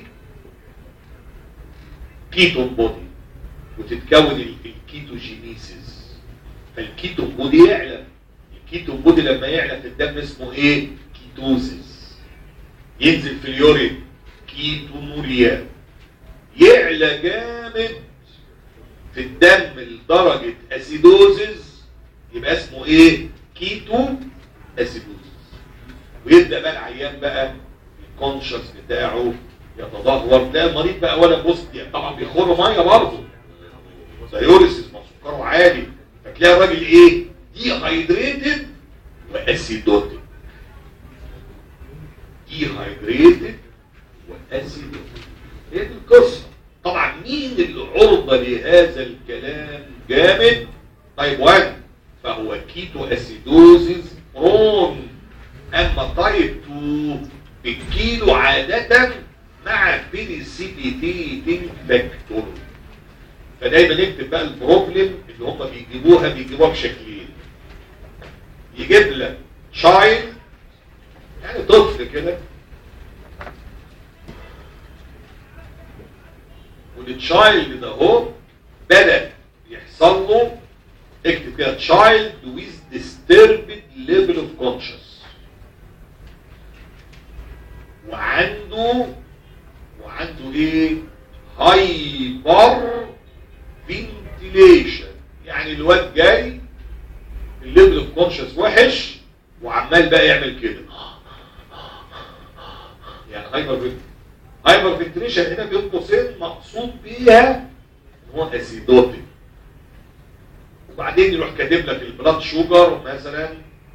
A: كيتون بودي وتتكون الكيتوجينيسيس فالكيتون بودي يعلى الكيتون بودي لما يعلى في الدم اسمه ايه كيتوزيس ينزل في اليورين كيتونوريا يعلى جامد في الدم لدرجة اسيدوزيس يبقى اسمه ايه كيتو اسيدوزيس ويبدأ بقى العيان بقى الكونشس بتاعه يتدهور تلاقي المريض بقى ولا بوست يعني طبعا بيخر ميه برضه زيوريسيس ما سكره عالي فتلاقي الراجل ايه دي هايدريتد واسيدوتيك دي هايدريتد واسيدوتيك هي دي القصه طبعا مين اللي عرضه لهذا الكلام جامد تايب 1 فهو كيتو اسيدوزيس برون اما تايب 2 بالكيلو عاده مع بينيسيبيتيتنج فاكتور فدايما نكتب بقى البروبلم اللي هم بيجيبوها بيجيبوها بشكلين يجيب لك شايلد يعني طفل كده والتشايلد ده هو بدأ يحصل له اكتب كده child with disturbed level of conscious وعنده وعنده ايه هايبر فنتيليشن يعني الواد جاي الليفل اوف كونشس وحش وعمال بقى يعمل كده يعني هايبر هايبر فنتيليشن هنا بين قوسين مقصود بيها ان هو اسيدوتيك وبعدين يروح كاتب لك البلاد شوجر مثلا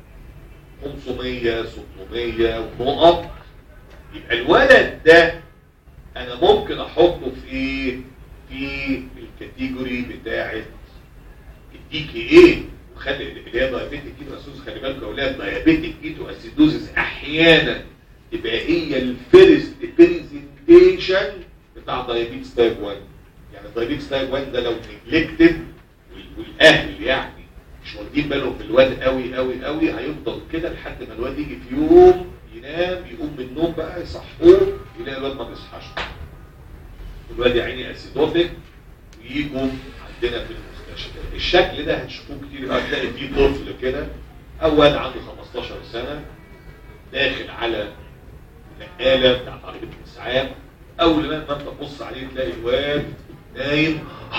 A: 500 600 ونقط يبقى الولد ده انا ممكن احطه في ايه في الكاتيجوري بتاعه الدي كي ايه وخلي اللي هي دايابيتيك كيتو اسيدوز خلي بالكم يا اولاد دايابيتيك كيتو اسيدوزز احيانا تبقى هي الفيرست بريزنتيشن بتاع دايابيتس تايب 1 يعني دايابيتس تايب 1 ده لو نجلكتد والاهل يعني مش واخدين بالهم في الواد قوي قوي قوي هيفضل كده لحد ما الواد يجي في يوم ينام يقوم من النوم بقى يصحوه يلاقي الواد ما بيصحاش الواد يا عيني اسيدوتيك ويجوا عندنا في المستشفى الشكل ده هتشوفوه كتير بقى تلاقي فيه طفل كده او واد عنده 15 سنه داخل على نقاله بتاعت عربيه الاسعاف اول ما انت تبص عليه تلاقي الواد نايم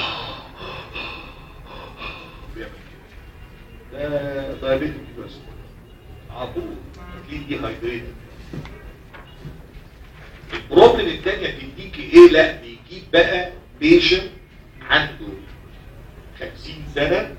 A: بيعمل كده ده دايابيتك بس على طول هتلاقيه دي هايدريتد البروبلم الثانيه تديك ايه لا بيجيب بقى بيشن عنده 50 سنه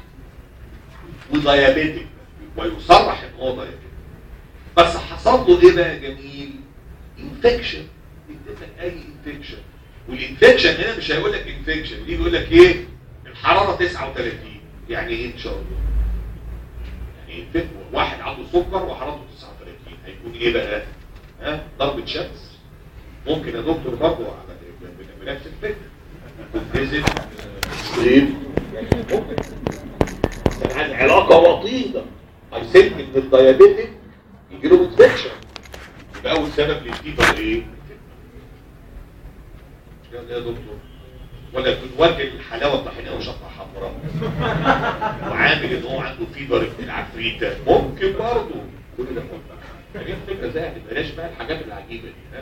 A: وديابيتك ويصرح ان هو ديابيتك بس حصل له ايه بقى جميل انفكشن اي انفكشن والانفكشن هنا مش هيقول لك انفكشن دي بيقول لك ايه الحراره 39 يعني ايه ان شاء الله يعني انفك واحد عنده سكر وحرارته 39 هيكون ايه بقى ها ضربه شمس ممكن يا دكتور برضه على بنفس الفكره يكون فيزيت ستريب يعني علاقه وطيده هيسد من الديابيتك يجي له انفكشن يبقى اول سبب للفيبر ايه؟ يا يا دكتور ولا يكون واكل الحلاوه الطحينيه وشطه حمراء وعامل ان هو عنده فيبر ابن العفريته ممكن برضه كل ده ممكن يعني الفكره زي بلاش بقى الحاجات العجيبه دي ها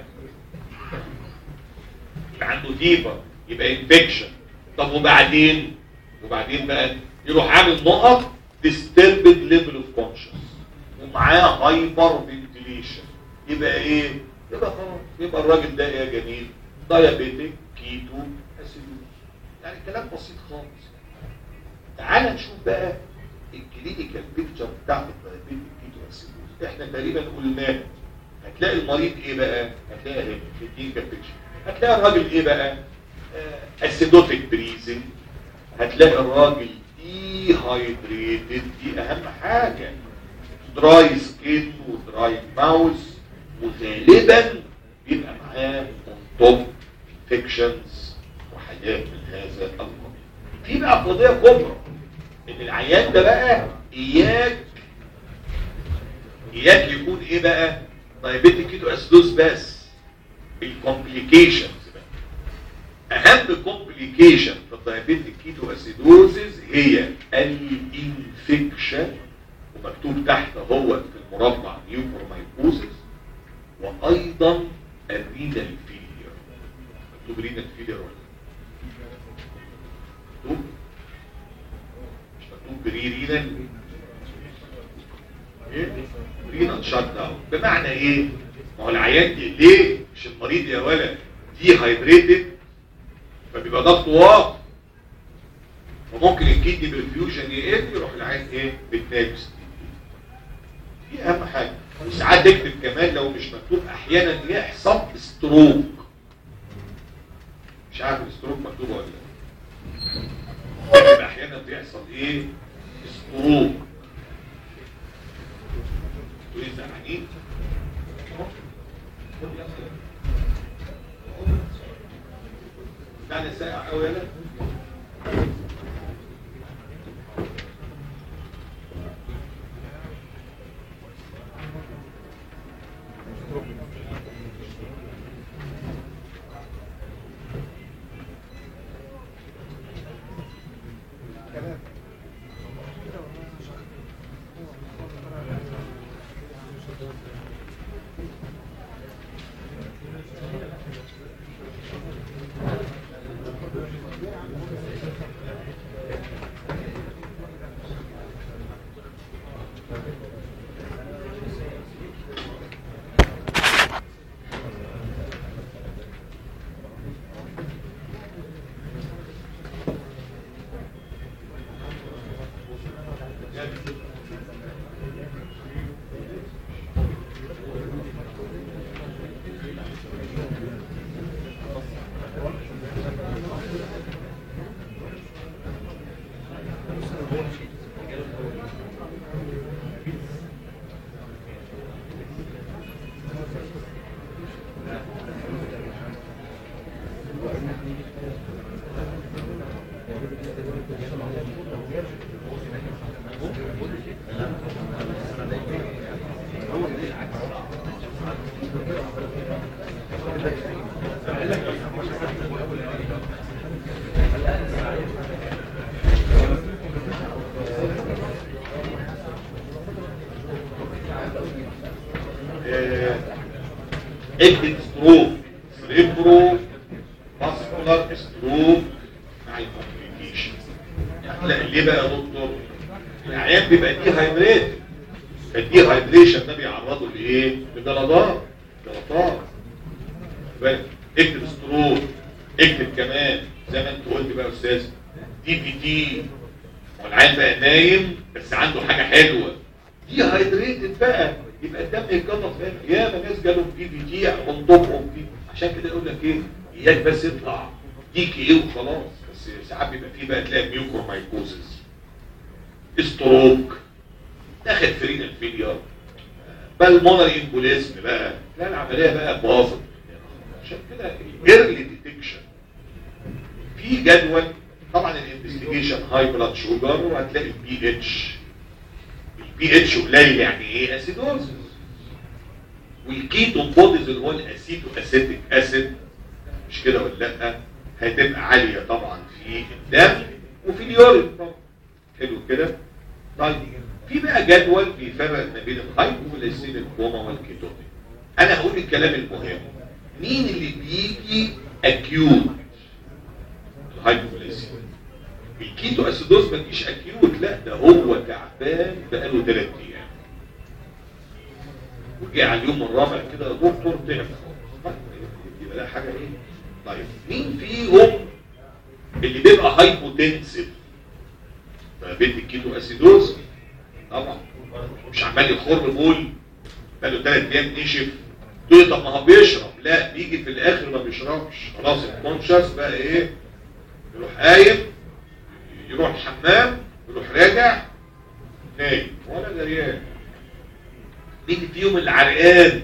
A: يبقى عنده فيبر يبقى انفكشن طب وبعدين وبعدين بقى يروح عامل نقط disturbed level of conscious ومعاه هايبر فنتيليشن يبقى ايه يبقى خلاص يبقى الراجل ده ايه يا جميل دايابيتك كيتو اسيدوز يعني كلام بسيط خالص تعال نشوف بقى الكلينيكال بيكتشر بتاعت الدايابيتك كيتو اسيدوز احنا تقريبا قلناه هتلاقي المريض ايه بقى هتلاقي اهي في الكلينيكال بيكتشر هتلاقي الراجل ايه بقى اسيدوتيك بريزنج هتلاقي الراجل دي هايدريتد دي اهم حاجه دراي سكين ودراي ماوس وغالبا بيبقى معاه توب انفكشنز وحاجات من هذا القبيل في بقى قضيه كبرى ان العيان ده بقى اياك اياك يكون ايه بقى دايابيتيك كيتو اسيدوز بس الكومبليكيشنز بقى اهم كومبليكيشن في الدايابيتيك كيتو اسيدوزز هي الانفكشن ومكتوب تحت هو في المربع نيوكرومايكوزس وايضا الرينال فيلير مكتوب رينال فيلير ولا مكتوب مش مكتوب بري رينال ايه رينال شات داون بمعنى ايه ما هو العيان دي ليه مش المريض يا ولد دي هايدريتد فبيبقى ضغطه واطي فممكن الكيدني بالفيوجن يقل يروح العين ايه بالنابس دي اهم حاجه وساعات تكتب كمان لو مش مكتوب احيانا يحصل ستروك مش عارف الستروك مكتوبه ولا لا يبقى احيانا بيحصل ايه ستروك تقولي زعلانين يعني ساعة أو يلا اكتب ستروك سريبرو ماسكولار ستروك مع الكومبليكيشن يعني لا ليه بقى يا دكتور العيان بيبقى دي هايدريت فالدي هايدريشن ده بيعرضه لايه لجلطات جلطات يبقى اكتب ستروك اكتب كمان زي ما انت قلت بقى يا استاذ دي بي تي والعيان بقى نايم بس عنده حاجه حلوه دي هايدريتد بقى يبقى الدم يتجلط هنا يا ما ناس جالهم دي بي تي منطقهم فيه عشان كده يقول لك ايه اياك بس يطلع ديك ايه وخلاص بس ساعات بيبقى فيه بقى تلاقي ميوكرومايكوزس ستروك داخل فرينا الفيليار بالمونري امبوليزم بقى لا العمليه بقى باظت عشان كده الايرلي ديتكشن في جدول طبعا الانفستيجيشن هاي بلاد شوجر وهتلاقي البي اتش البي اتش قليل يعني ايه اسيدوزس والكيتون بوديز اللي هو الاسيتو اسيتيك اسيد مش كده ولا لا هتبقى عاليه طبعا في الدم وفي اليورين طبعا حلو كده طيب في بقى جدول بيفرق ما بين الهايبوغليسيميك كوما والكيتونيك انا هقول الكلام المهم مين اللي بيجي اكيوت الهايبوغليسيميك الكيتو اسيدوز ما تجيش اكيوت لا ده هو تعبان بقاله ثلاث ايام وجه على اليوم الرابع كده يا دكتور تعب يبقى ده حاجه ايه طيب مين فيهم اللي بيبقى هايبوتنسيف فبنت الكيتو اسيدوز طبعا مش عمال يخر بول بقاله ثلاث ايام نشف تقول لي طب ما هو بيشرب لا بيجي في الاخر ما بيشربش خلاص الكونشس بقى ايه يروح قايم يروح الحمام يروح راجع نايم ولا دريان مين فيهم اللي عرقان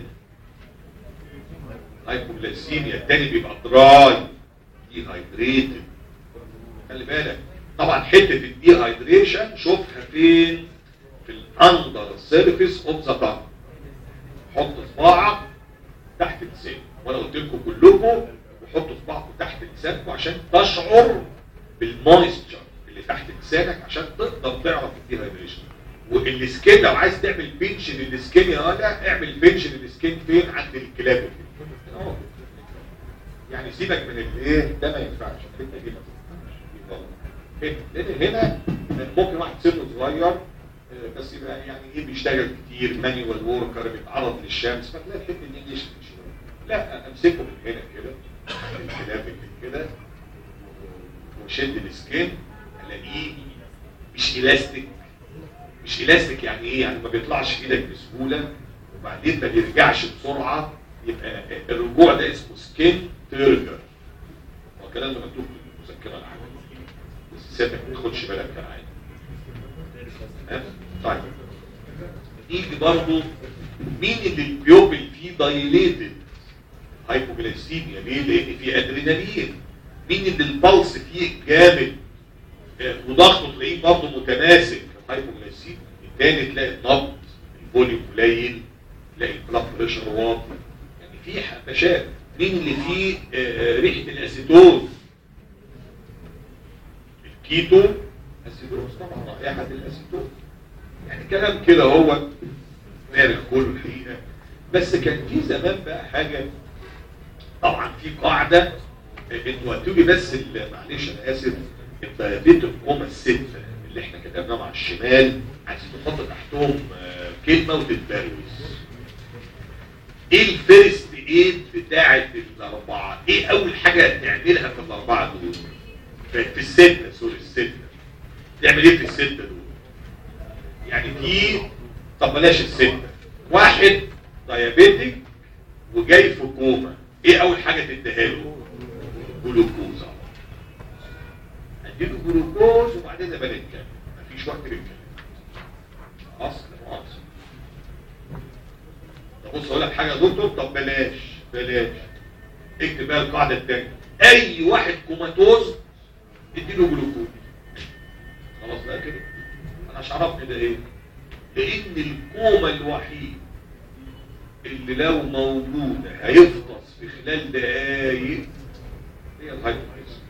A: هايبوغليسيميا التاني بيبقى دراي دي هايدريتد خلي بالك طبعا حته الدي هايدريشن شوفها فين في الاندر سيرفيس اوف ذا تانج حط صباعك تحت اللسان وانا قلت لكم كلكم وحطوا صباعكم تحت لسانكم عشان تشعر بالمويستشر اللي تحت لسانك عشان تقدر تعرف الديهايدريشن والسكين لو عايز تعمل بنش للسكين يا ولا اعمل بنش للسكين فين عند الكلاب أهو. يعني سيبك من الايه ده ما ينفعش الحته دي ما تنفعش هنا لان هنا ممكن واحد سنه صغير آه، بس يبقى يعني ايه بيشتغل كتير مانيوال وركر بيتعرض للشمس فتلاقي الحته دي عنديش شنو لا امسكه من هنا كده الكلاب كده وشد السكين الاقيه مش الاستيك مش الاستيك يعني ايه يعني ما بيطلعش في ايدك بسهوله وبعدين ما بيرجعش بسرعه يبقى الرجوع ده اسمه سكين تيرجر هو الكلام ده مكتوب في المذكره العامه بس سيبك ما تاخدش بالك كان عادي ها؟ طيب يجي برضه مين اللي البيوبل فيه دايليتد هايبوجلايسيميا ليه؟ لان فيه ادرينالين مين اللي البلس فيه جامد آه، وضغطه تلاقيه برضه متماسك هايبوجلايسيميا التاني تلاقي النبض الفوليوم قليل تلاقي البلاد بريشر واطي يعني في ح- مشاكل مين اللي فيه آه، آه، ريحه الاسيتون الكيتو اسيدوز طبعا رائحه الاسيتون يعني كلام كده هو فارغ كله الحقيقه بس كان في زمان بقى حاجه طبعا في قاعده انتوا هتقولي بس ال- معلش انا اسف الدايابيت الكوما السته اللي احنا كتبناهم على الشمال عايزين نحط تحتهم آه، كلمه وتتبروز ايه الفيرست ايد بتاعت الاربعه ايه اول حاجه تعملها في الاربعه دول في في السته سوري السته تعمل ايه في السته دول يعني في طب بلاش السته واحد دايابيتك وجاي في كوما ايه اول حاجه تديها له جلوكوز اديله جلوكوز وبعدين نبقى نتكلم مفيش وقت للكلام اصل مؤاخذه طب بص اقول لك حاجه يا دكتور طب بلاش بلاش اكتب بقى القاعده الثانيه اي واحد كوماتوز اديله جلوكوز خلاص بقى كده انا مش عرفني ده ايه لان الكوما الوحيد اللي لو موجوده هيفطس في خلال دقايق هي الهايبوكسيا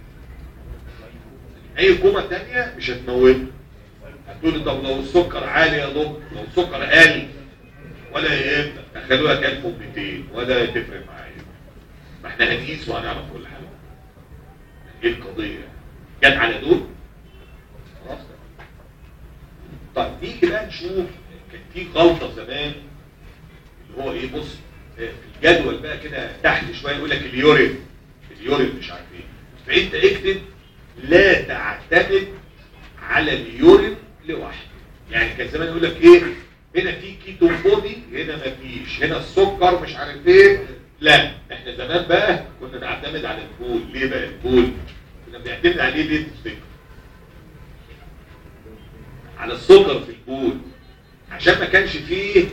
A: اي كومه تانية مش هتموته هتقول لي طب لو السكر عالي يا دكتور لو السكر قل ولا يهمك اخلوها لك 1200 ولا تفرق معايا ما احنا هنقيس وهنعرف كل حاجه ايه القضيه جت على دول خلاص طيب نيجي بقى نشوف كان في غلطه زمان اللي هو ايه بص آه، في الجدول بقى كده تحت شويه يقول لك اليورين اليورين مش عارف ايه فانت اكتب لا تعتمد على اليورين لوحده يعني كان زمان يقول لك ايه هنا في كيتو بودي هنا ما فيش هنا السكر مش عارف ايه لا احنا زمان بقى كنا نعتمد على البول ليه بقى البول كنا بنعتمد عليه ليه تفتكر على السكر في البول عشان ما كانش فيه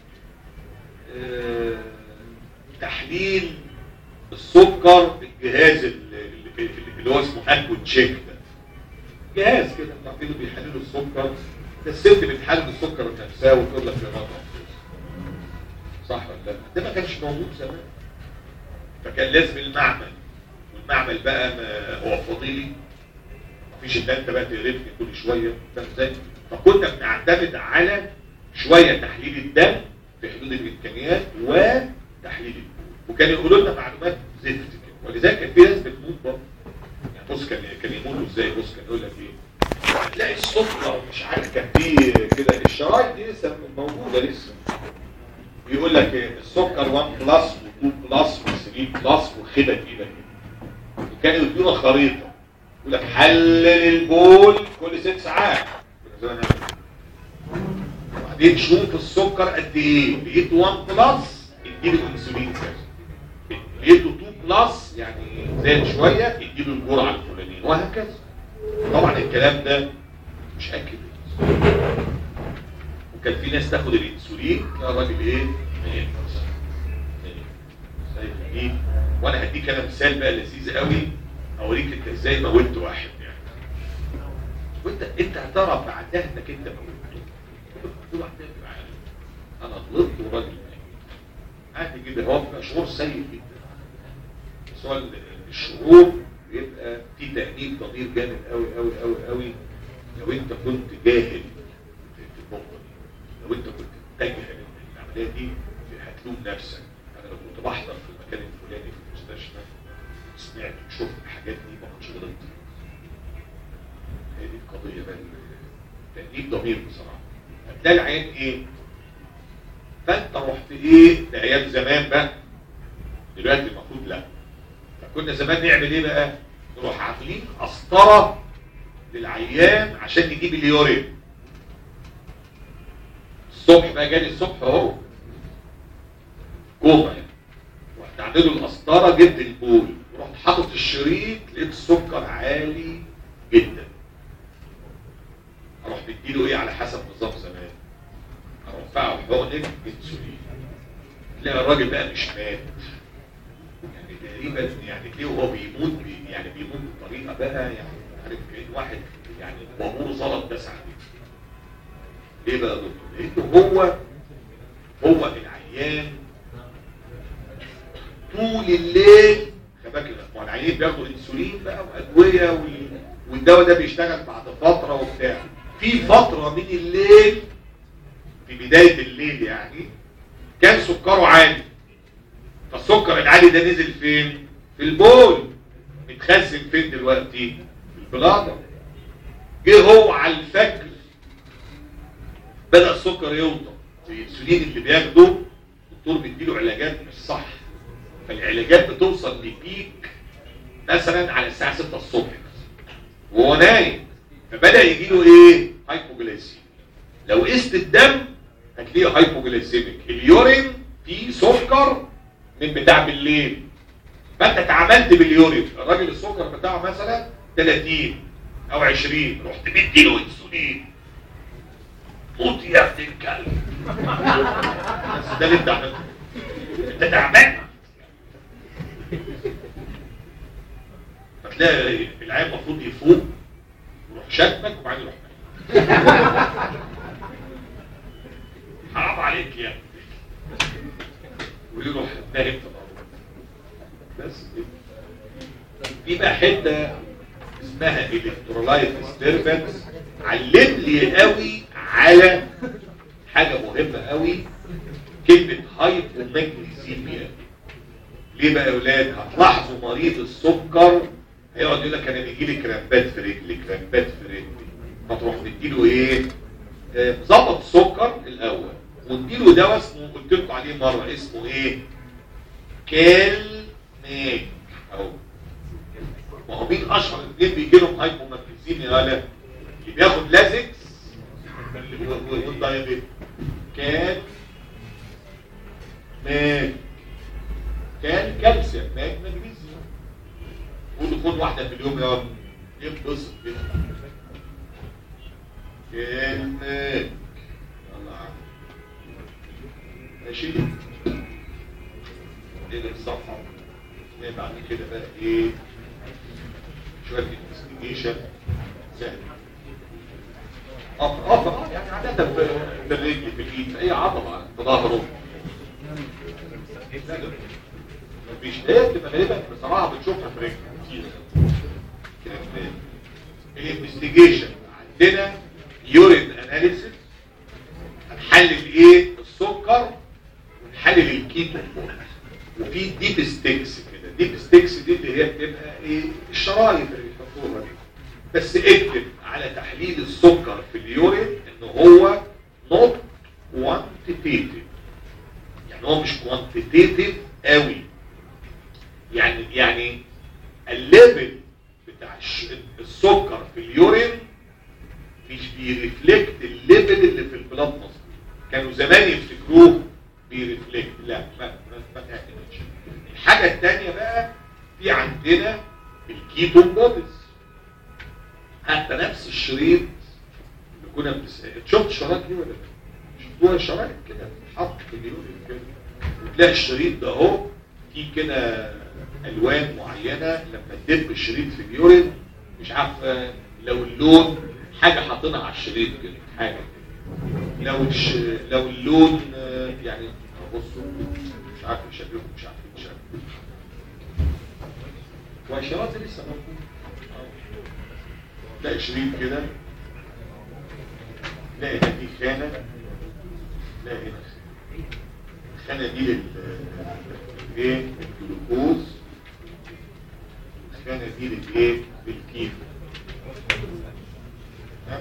A: آه، تحليل السكر بالجهاز اللي, اللي هو اسمه اكو تشيك ده جهاز كده انتوا عارفين بيحللوا السكر ده الست بتحلل السكر بنفسها وتقول لك يا رب صح ولا لا ده ما كانش موجود زمان فكان لازم المعمل والمعمل بقى ما هو فضيلي مفيش الا انت بقى تقرفني كل شويه فاهم ازاي فكنا بنعتمد على شويه تحليل الدم في حدود الامكانيات وتحليل البول وكانوا يقولوا لنا معلومات زفت كده ولذلك كان في ناس بتموت برضه يعني بص كان كان يموتوا ازاي بص كان يقول لك ايه هتلاقي السكر مش عارف كان في كده الشرايط دي لسه موجوده لسه بيقول لك إيه، السكر 1 بلس و2 بلس و3 بلس وكده كده كده وكانوا يدونا خريطه يقول لك حلل البول كل ست ساعات كنا زمان نعمل وبعدين شوف السكر قد ايه لقيت 1 بلس اديله انسولين كذا لقيته 2 بلس يعني زاد شويه اديله الجرعه الفلانيه وهكذا طبعا الكلام ده مش اكيد وكان في ناس تاخد الانسولين يا راجل ايه ميت. ميت. شايف ايه وانا هديك انا مثال بقى لذيذ قوي اوريك انت ازاي موتت واحد يعني وانت انت هتعرف بعدها انك انت موتته كل واحد يبقى عارف. انا غلطت وراجل ميت. عادي جدا هو بيبقى شعور سيء جدا بس هو ال- الشعور بيبقى في تأنيب ضمير جامد قوي قوي قوي قوي لو انت كنت جاهل في في النقطه دي لو انت كنت تجهل العمليه دي هتلوم نفسك انا لو كنت بحضر في المكان الفلاني في المستشفى سمعت وشفت الحاجات دي ما كنتش غلطت هي دي القضيه بقى تأنيب ضمير بصراحه هتلاقي العيان ايه فانت رحت ايه ده ايام زمان بقى دلوقتي المفروض لا فكنا زمان نعمل ايه بقى نروح عاملين قسطره للعيان عشان نجيب اليورين الصبح بقى جالي الصبح اهو كوما يعني رحت عامله القسطره جبت البول ورحت حاطط الشريط لقيت السكر عالي جدا اروح مديله ايه على حسب نظام زمان ارفعه حقنه انسولين تلاقي الراجل بقى مش مات يعني تقريبا يعني تلاقيه وهو بيموت بي يعني بيموت بطريقه بقى يعني عارف كأن واحد يعني واموره زلط بس عليه ليه بقى يا دكتور؟ لانه هو هو العيان طول الليل خباك ما هو العيانين بياخدوا انسولين بقى وادويه وال- والدواء ده بيشتغل بعد فتره وبتاع في فتره من الليل في بدايه الليل يعني كان سكره عالي فالسكر العالي ده نزل فين في البول متخزن فين دلوقتي في البلاطه جه هو على الفجر بدا السكر يوطى الانسولين اللي بياخده الدكتور بيديله علاجات مش صح فالعلاجات بتوصل لبيك مثلا على الساعه 6 الصبح وهو نايم فبدا يجي له ايه هايبوجلايسيميا لو قست الدم هتلاقيه هايبوجلايسيميك اليورين فيه سكر من بتاع بالليل فانت اتعاملت باليورين الراجل السكر بتاعه مثلا 30 او 20 رحت مديله انسولين موت يا ابن الكلب بس ده اللي انت عملته انت تعبان فتلاقي العيال المفروض يفوق يروح شتمك وبعدين يروح نايم. حرام عليك يا ابني ويروح نايم في الارض بس كده. في بقى حته اسمها الكترولايت ديستربنس علم لي قوي على حاجه مهمه قوي كلمه هايبوماجنيسيميا ليه بقى يا اولاد هتلاحظوا مريض السكر هيقعد يقول لك انا بيجي لي كرامبات في رجلي كرامبات في رجلي فتروح مديله ايه آه، ظبط السكر الاول واديله دواء اسمه قلت لكم عليه مره اسمه ايه كال ماج اهو ما هو مين اشهر اثنين بيجي لهم هايبوماجنيسيميا ولا اللي بياخد لازكس و- و- والدايابيت كان ماج كان كالسيوم ماج مغنيسيوم قول خد واحده في اليوم يا رب ينبسط كده كان ماج يلا يا عم. ماشي نقلب الصفحه نلاقي بعد كده بقى ايه شويه انفستيجيشن سهل اه اه يعني عادة في في الرجل في الايد في اي عضلة في ظهره مفيش ايه بتبقى غالبا بصراحة بتشوفها في رجل كتير كده كده الانفستيجيشن عندنا يورين اناليسيس هنحلل ايه السكر ونحلل الكيتو وفي ديب ستيكس كده ديب ستيكس دي اللي هي بتبقى ايه الشرايط اللي بيحطوها دي بس اكتب على تحليل السكر في اليورين ان هو not quantitative يعني هو مش quantitative قوي يعني يعني الليفل بتاع الش- السكر في اليورين مش بيرفلكت الليفل اللي في البلاد مصر كانوا زمان يفتكروه بيرفلكت لا ما ما ما تعتمدش الحاجه الثانيه بقى في عندنا الكيتون بوديز حتى نفس الشريط اللي كنا بنسأل شفت الشرايط دي ولا لا؟ شفتوها شرايط كده بتتحط في اليورين كده وتلاقي الشريط ده اهو فيه كده الوان معينه لما تدب الشريط في اليورين مش عارف آه، لو اللون حاجه حاطينها على الشريط كده حاجه كده. لو الش... لو اللون آه، يعني بصوا مش عارف يشبهوا مش عارف يشبهوا والشرايط دي لسه موجوده تلاقي شريط كده تلاقي هنا في خانة تلاقي هنا خانة الخانة دي لل ايه الجلوكوز الخانة دي للايه للكيتو تمام؟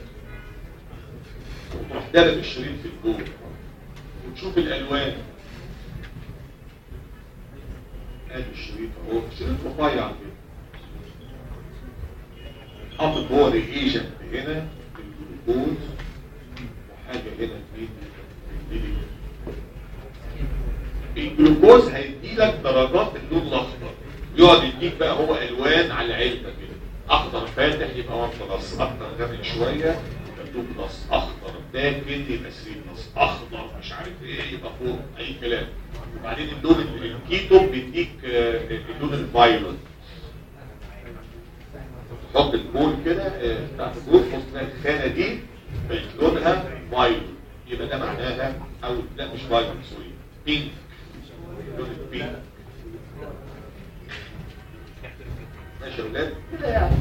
A: وتروح دلق الشريط في الجول وتشوف الالوان ادي الشريط اهو شريط رفيع كده حاطط هو ريجنت هنا الجلوكوز وحاجه هنا في الميلي الجلوكوز هيديلك درجات اللون الاخضر يقعد يديك بقى هو الوان على العلبه كده اخضر فاتح يبقى 1 بلس اخضر غامق شويه يبقى 2 بلس اخضر داكن يبقى 3 بلس اخضر مش عارف ايه يبقى فوق اي كلام وبعدين اللون الكيتو بيديك آه، اللون الفايولت تحط البول كده آه، بتاعت البول في وسط الخانه دي بقت لونها فايولت يبقى ده معناها او لا مش فايولت سوري بينك لون البينك ماشي يا ولاد كده يعني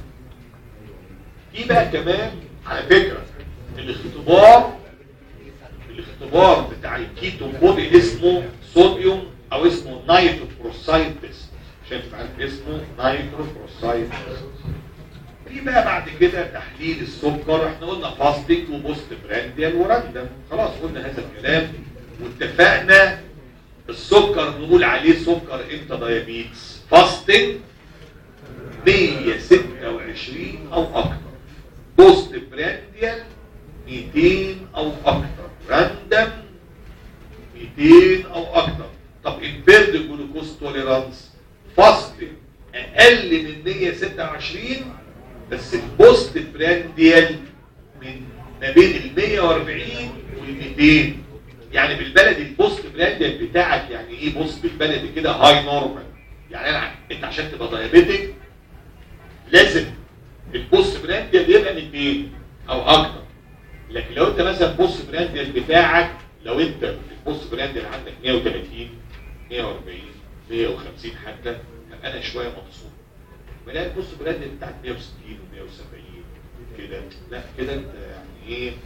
A: في بقى كمان على فكره الاختبار الاختبار بتاع الكيتو بودي اسمه صوديوم او اسمه نايتروبروسايد تيست عشان تبقى عارف اسمه نايتروبروسايد تيست في بقى بعد كده تحليل السكر احنا قلنا فاستنج وبوست برانديال وراندم خلاص قلنا هذا الكلام واتفقنا السكر نقول عليه سكر امتى دايابيتس فاستنج 126 او اكتر بوست برانديال 200 او اكتر راندم 200 او اكتر طب امبيرد جلوكوز توليرانس فاستنج اقل من 126 بس البوست برانديال من ما بين ال 140 وال 200 يعني بالبلدي البوست برانديال بتاعك يعني ايه بوست بالبلدي كده هاي نورمال يعني انا انت عشان تبقى دايابيتك لازم البوست برانديال يبقى 200 او اكتر لكن لو انت مثلا البوست برانديال بتاعك لو انت البوست برانديال عندك 130 140 150 حتى هبقى انا شويه مبسوط بلاقي البوست برانديال بتاعك 160 و170 كده لا كده انت يعني ايه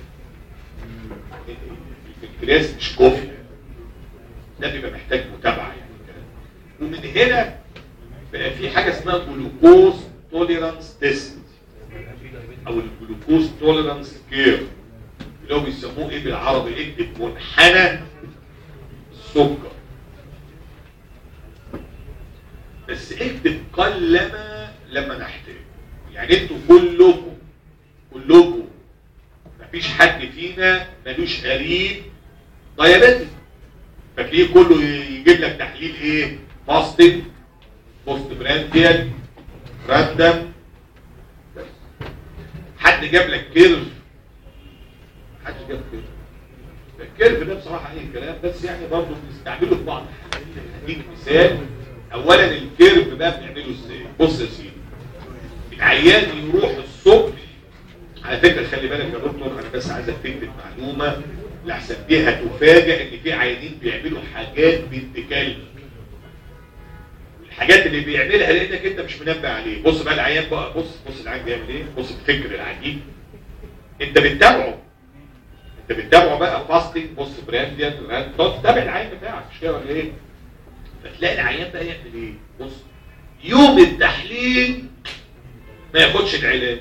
A: الكلاس مش كوفي ده بيبقى محتاج متابعه يعني كده ومن هنا بقى في حاجه اسمها جلوكوز توليرانس تيست او الجلوكوز توليرانس كير اللي هو بيسموه ايه بالعربي اكتب منحنى السكر بس اكتب قلما لما نحتاج يعني انتوا كلكم كلكم مفيش حد فينا ملوش قريب دايابيتك فتلاقيه كله يجيب لك تحليل ايه فاستنج بوست برانديال راندم بس حد جاب لك كيرف حد جاب كيرف الكيرف ده بصراحه اي كلام بس يعني برضه بنستعمله في بعض الحالات هديك مثال اولا الكيرف بقى بنعمله ازاي بص يا سيدي العيان يروح الصبح على فكره خلي بالك يا دكتور انا بس عايز افتكر معلومه لحسن دي هتفاجئ ان في عيانين بيعملوا حاجات بنت كلب الحاجات اللي بيعملها لانك انت مش منبه عليه بص بقى العيان بقى بص بص العيان بيعمل ايه بص الفكر العجيب انت بتتابعه انت بتتابعه بقى فاستنج بص برانديان تقعد تتابع العيان بتاعك مش كده ولا ايه فتلاقي العيان بقى يعمل ايه بص يوم التحليل ما ياخدش العلاج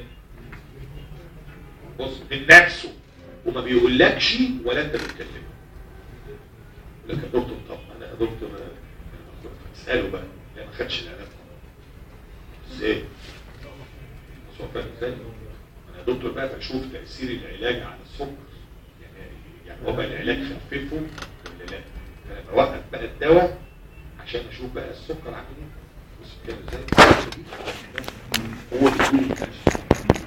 A: بص من نفسه وما بيقولكش ولا انت بتكلمه يقول لك يا دكتور طب انا يا دكتور اساله بقى لا ما خدش العلاج ازاي؟ بس هو فاهم ازاي؟ انا يا دكتور بقى بشوف تاثير العلاج على السكر يعني يعني هو بقى العلاج خففه ولا لا؟ فانا بوقف بقى الدواء عشان اشوف بقى السكر عامل ايه بص كده ازاي؟ هو بيقول الكشف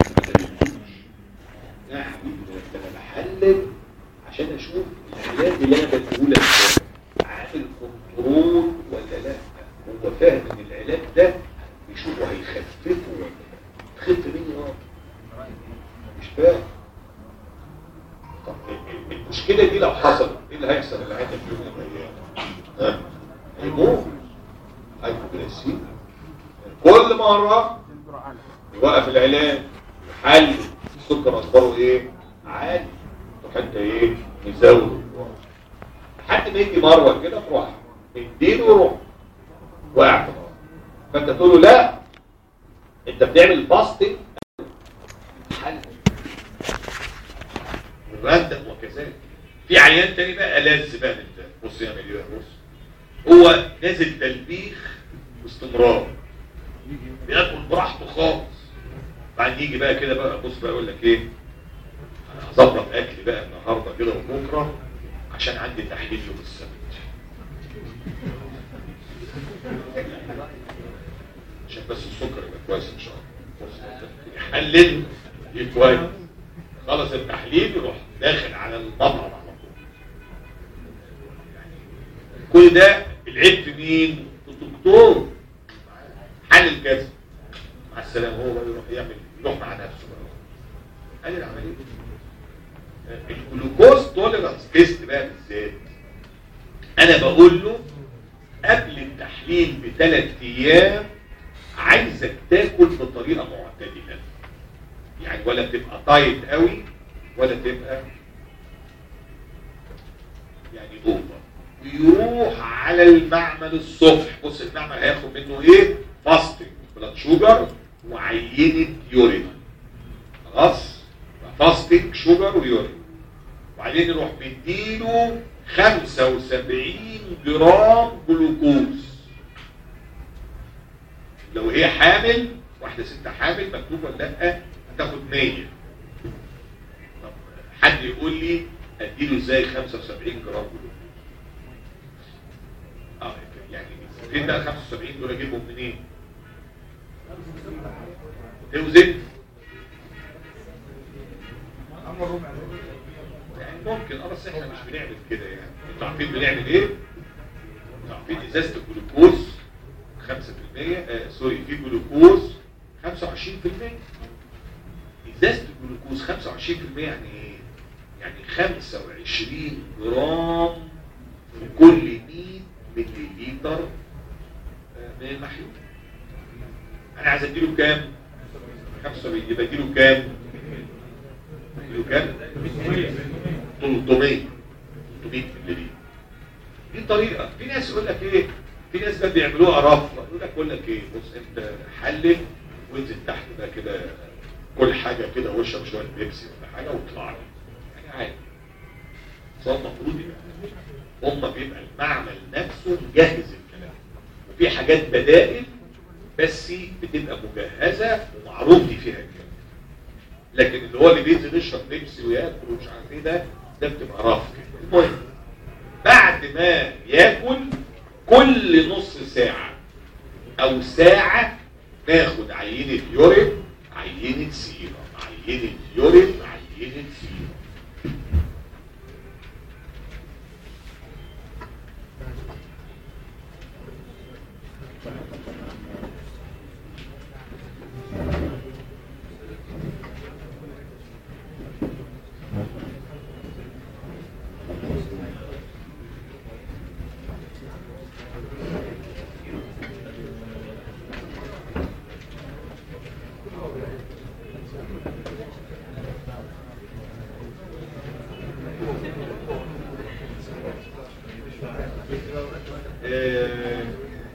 A: يا حبيبي ده انا بحلل عشان اشوف العلاج اللي انا بديهولك ده عامل كنترول ولا لا هو فاهم ان العلاج ده بيشوفه هيخففه ولا لا تخف مني اه مش فاهم طب المشكله دي لو حصلت ايه اللي هيحصل اللي هيحصل في يوم من الايام ها هيموت هيبوجلاسيميا كل مره يوقف العلاج يحل السكر اخباره ايه عالي تروح انت ايه مزود لحد ما يجي مره كده تروح اديله وروح واقع في الارض فانت تقول له لا انت بتعمل فاستنج حل راندم وكذلك في عيان تاني بقى ألذ بقى من ده بص يعمل ايه بقى بص هو نازل تلبيخ باستمرار بياكل براحته خالص بعدين يجي بقى كده بقى بص بقى يقول لك ايه انا هظبط اكلي بقى النهارده كده وبكره عشان عندي تحليل يوم السبت عشان بس السكر يبقى كويس ان شاء الله بص يحلل يبقى كويس خلص التحليل يروح داخل على المطعم على طول كل ده العيب في مين؟ في الدكتور حلل كذا مع السلامه هو بقى يروح يعمل يروح مع نفسه بقى قال العمليه الجلوكوز توليرانس تيست بقى بالذات انا بقول له قبل التحليل بثلاث ايام عايزك تاكل بطريقه معتدله يعني ولا تبقى تايت قوي ولا تبقى يعني اوفر ويروح على المعمل الصبح بص المعمل هياخد منه ايه فاستنج بلاد شوجر وعينه يورين خلاص فاستنج شوجر ويورين وبعدين يروح مديله 75 جرام جلوكوز لو هي حامل واحده ست حامل مكتوب ولا لا هتاخد 100 طب حد يقول لي اديله ازاي 75 جرام جلوكوز اه يعني فين بقى 75 دول اجيبهم منين توزن يعني ممكن اه بس احنا مش بنعمل كده يعني انتوا عارفين بنعمل ايه انتوا عارفين ازازه الجلوكوز 5% آه سوري في جلوكوز 25% ازازه الجلوكوز 25% يعني ايه يعني 25 جرام في كل 100 ملي لتر آه، من المحلول انا عايز اديله كام 75 يبقى اديله كام اديله كام 300 300 ملي لتر دي طريقه في ناس يقول لك ايه في ناس بقى بيعملوها رفضه يقول لك بقول لك ايه بص انت حلل وانزل تحت بقى كده كل حاجه كده واشرب شويه بيبسي ولا حاجه واطلع لي يعني عادي بس هو المفروض يبقى هم بيبقى المعمل نفسه مجهز الكلام وفي حاجات بدائل بس بتبقى مجهزه ومعروف دي فيها الكلام لكن اللي هو اللي بينزل يشرب بيبسي وياكل ومش عارف ايه ده ده بتبقى رف كده المهم بعد ما ياكل كل نص ساعة او ساعة ناخد عينة يورين عينة سيرم عينة يورين عينة سيرم آه،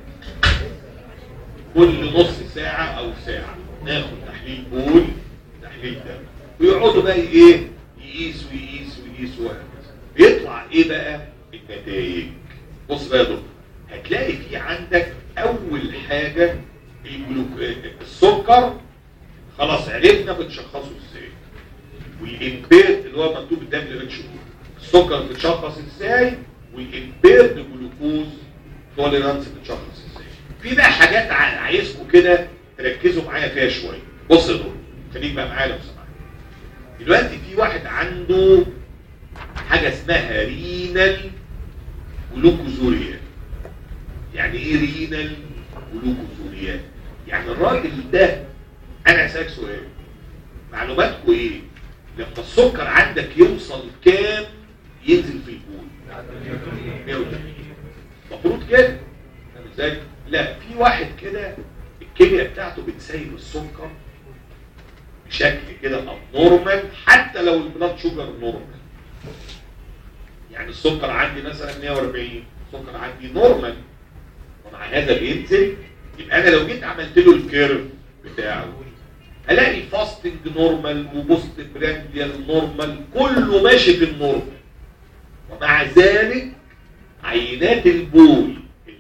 A: كل نص ساعة او ساعة ناخد تحليل بول تحليل دم ويقعدوا بقى ايه يقيسوا يقيسوا يقيسوا وهكذا بيطلع ايه بقى النتائج بص بقى يا دكتور هتلاقي في عندك اول حاجة الجلوك... السكر خلاص عرفنا بنشخصه ازاي والامبيرد اللي هو مكتوب الدم اتش السكر بتشخص ازاي والامبيرد جلوكوز توليرانس بتشخص ازاي في بقى حاجات ع- عايزكم كده تركزوا معايا فيها شويه بص يا دكتور خليك بقى معايا لو سمحت دلوقتي في واحد عنده حاجه اسمها رينال جلوكوزوريا يعني ايه رينال جلوكوزوريا يعني الراجل ده انا اسالك سؤال معلوماتكم ايه لما السكر عندك يوصل كام ينزل في البول 180 المفروض كده فاهم ازاي لا في واحد كده الكليه بتاعته بتسيب السكر بشكل كده نورمال حتى لو البلاد شوجر نورمال يعني السكر عندي مثلا 140 السكر عندي نورمال ومع هذا بينزل يبقى انا لو جيت عملت له الكيرف بتاعه هلاقي فاستنج نورمال وبوست برانديال نورمال كله ماشي في النورمال ومع ذلك عينات البول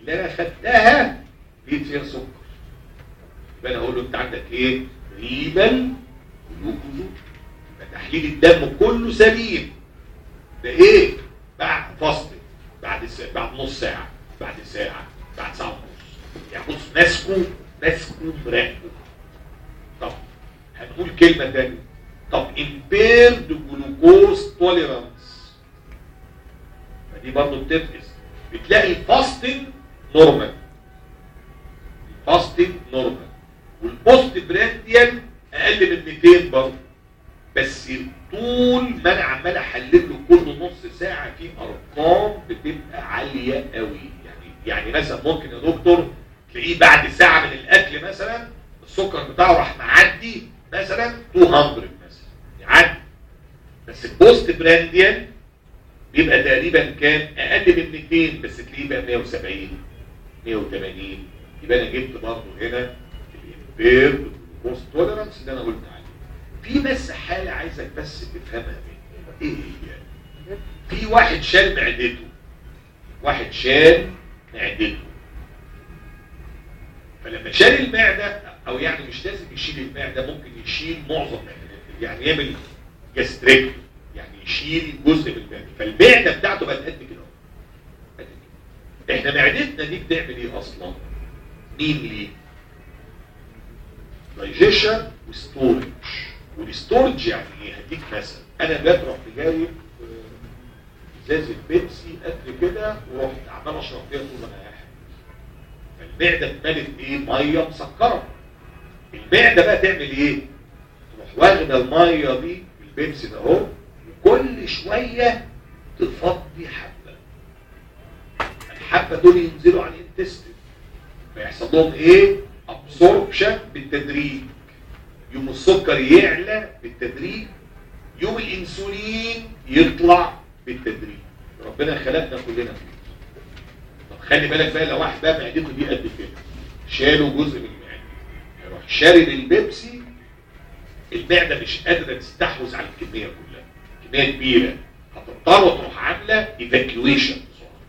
A: اللي انا خدتها لقيت فيها سكر يبقى انا اقول له انت عندك ايه ريبل جلوكوز تحليل الدم كله سليم ده ايه بعد فصل بعد ساعة بعد نص ساعة بعد ساعة بعد ساعة ونص يعني بص ماسكه ماسكه مراقبه طب هنقول كلمة تانية طب impaired glucose tolerance فدي برضه بتفقس بتلاقي الفاستنج نورمال الفاستنج نورمال والبوست برانديان اقل من 200 برضه بس طول ما انا عمال احلل له كل نص ساعه في ارقام بتبقى عاليه قوي يعني يعني مثلا ممكن يا دكتور تلاقيه بعد ساعه من الاكل مثلا السكر بتاعه راح معدي مثلا 200 مثلا يعدي بس البوست برانديان بيبقى تقريبا كام اقل من 200 بس تلاقيه بقى 170 180 يبقى انا جبت برضه هنا الامبير بوست توليرانس اللي انا قلت عليه في بس حاله عايزك بس تفهمها مني ايه هي في واحد شال معدته واحد شال معدته فلما شال المعده او يعني مش لازم يشيل المعده ممكن يشيل معظم معدته يعني يعمل جاستريك يعني يشيل جزء من المعده فالمعده بتاعته بقت قد كده قد كده. احنا معدتنا دي بتعمل ايه اصلا مين ليه دايجيشن وستورج والستورج يعني ايه هديك مثلا انا جات رحت جايب آه، ازازه بيبسي قد كده ورحت عمال اشرب فيها طول ما انا قاعد فالمعده اتملت ايه ميه مسكره المعده بقى تعمل ايه تروح واخده الميه دي البيبسي ده اهو وكل شويه تفضي حبه الحبه دول ينزلوا على الانتستين فيحصل لهم ايه ابسوربشن بالتدريج يوم السكر يعلى بالتدريج يوم الانسولين يطلع بالتدريج ربنا خلقنا كلنا كده طب خلي بالك بقى لو واحد بقى معدته دي قد كده شالوا جزء من المعده يروح شارب البيبسي المعده مش قادره تستحوذ على الكميه كلها كميه كبيره هتضطر تروح عامله ايفاكيويشن بسرعه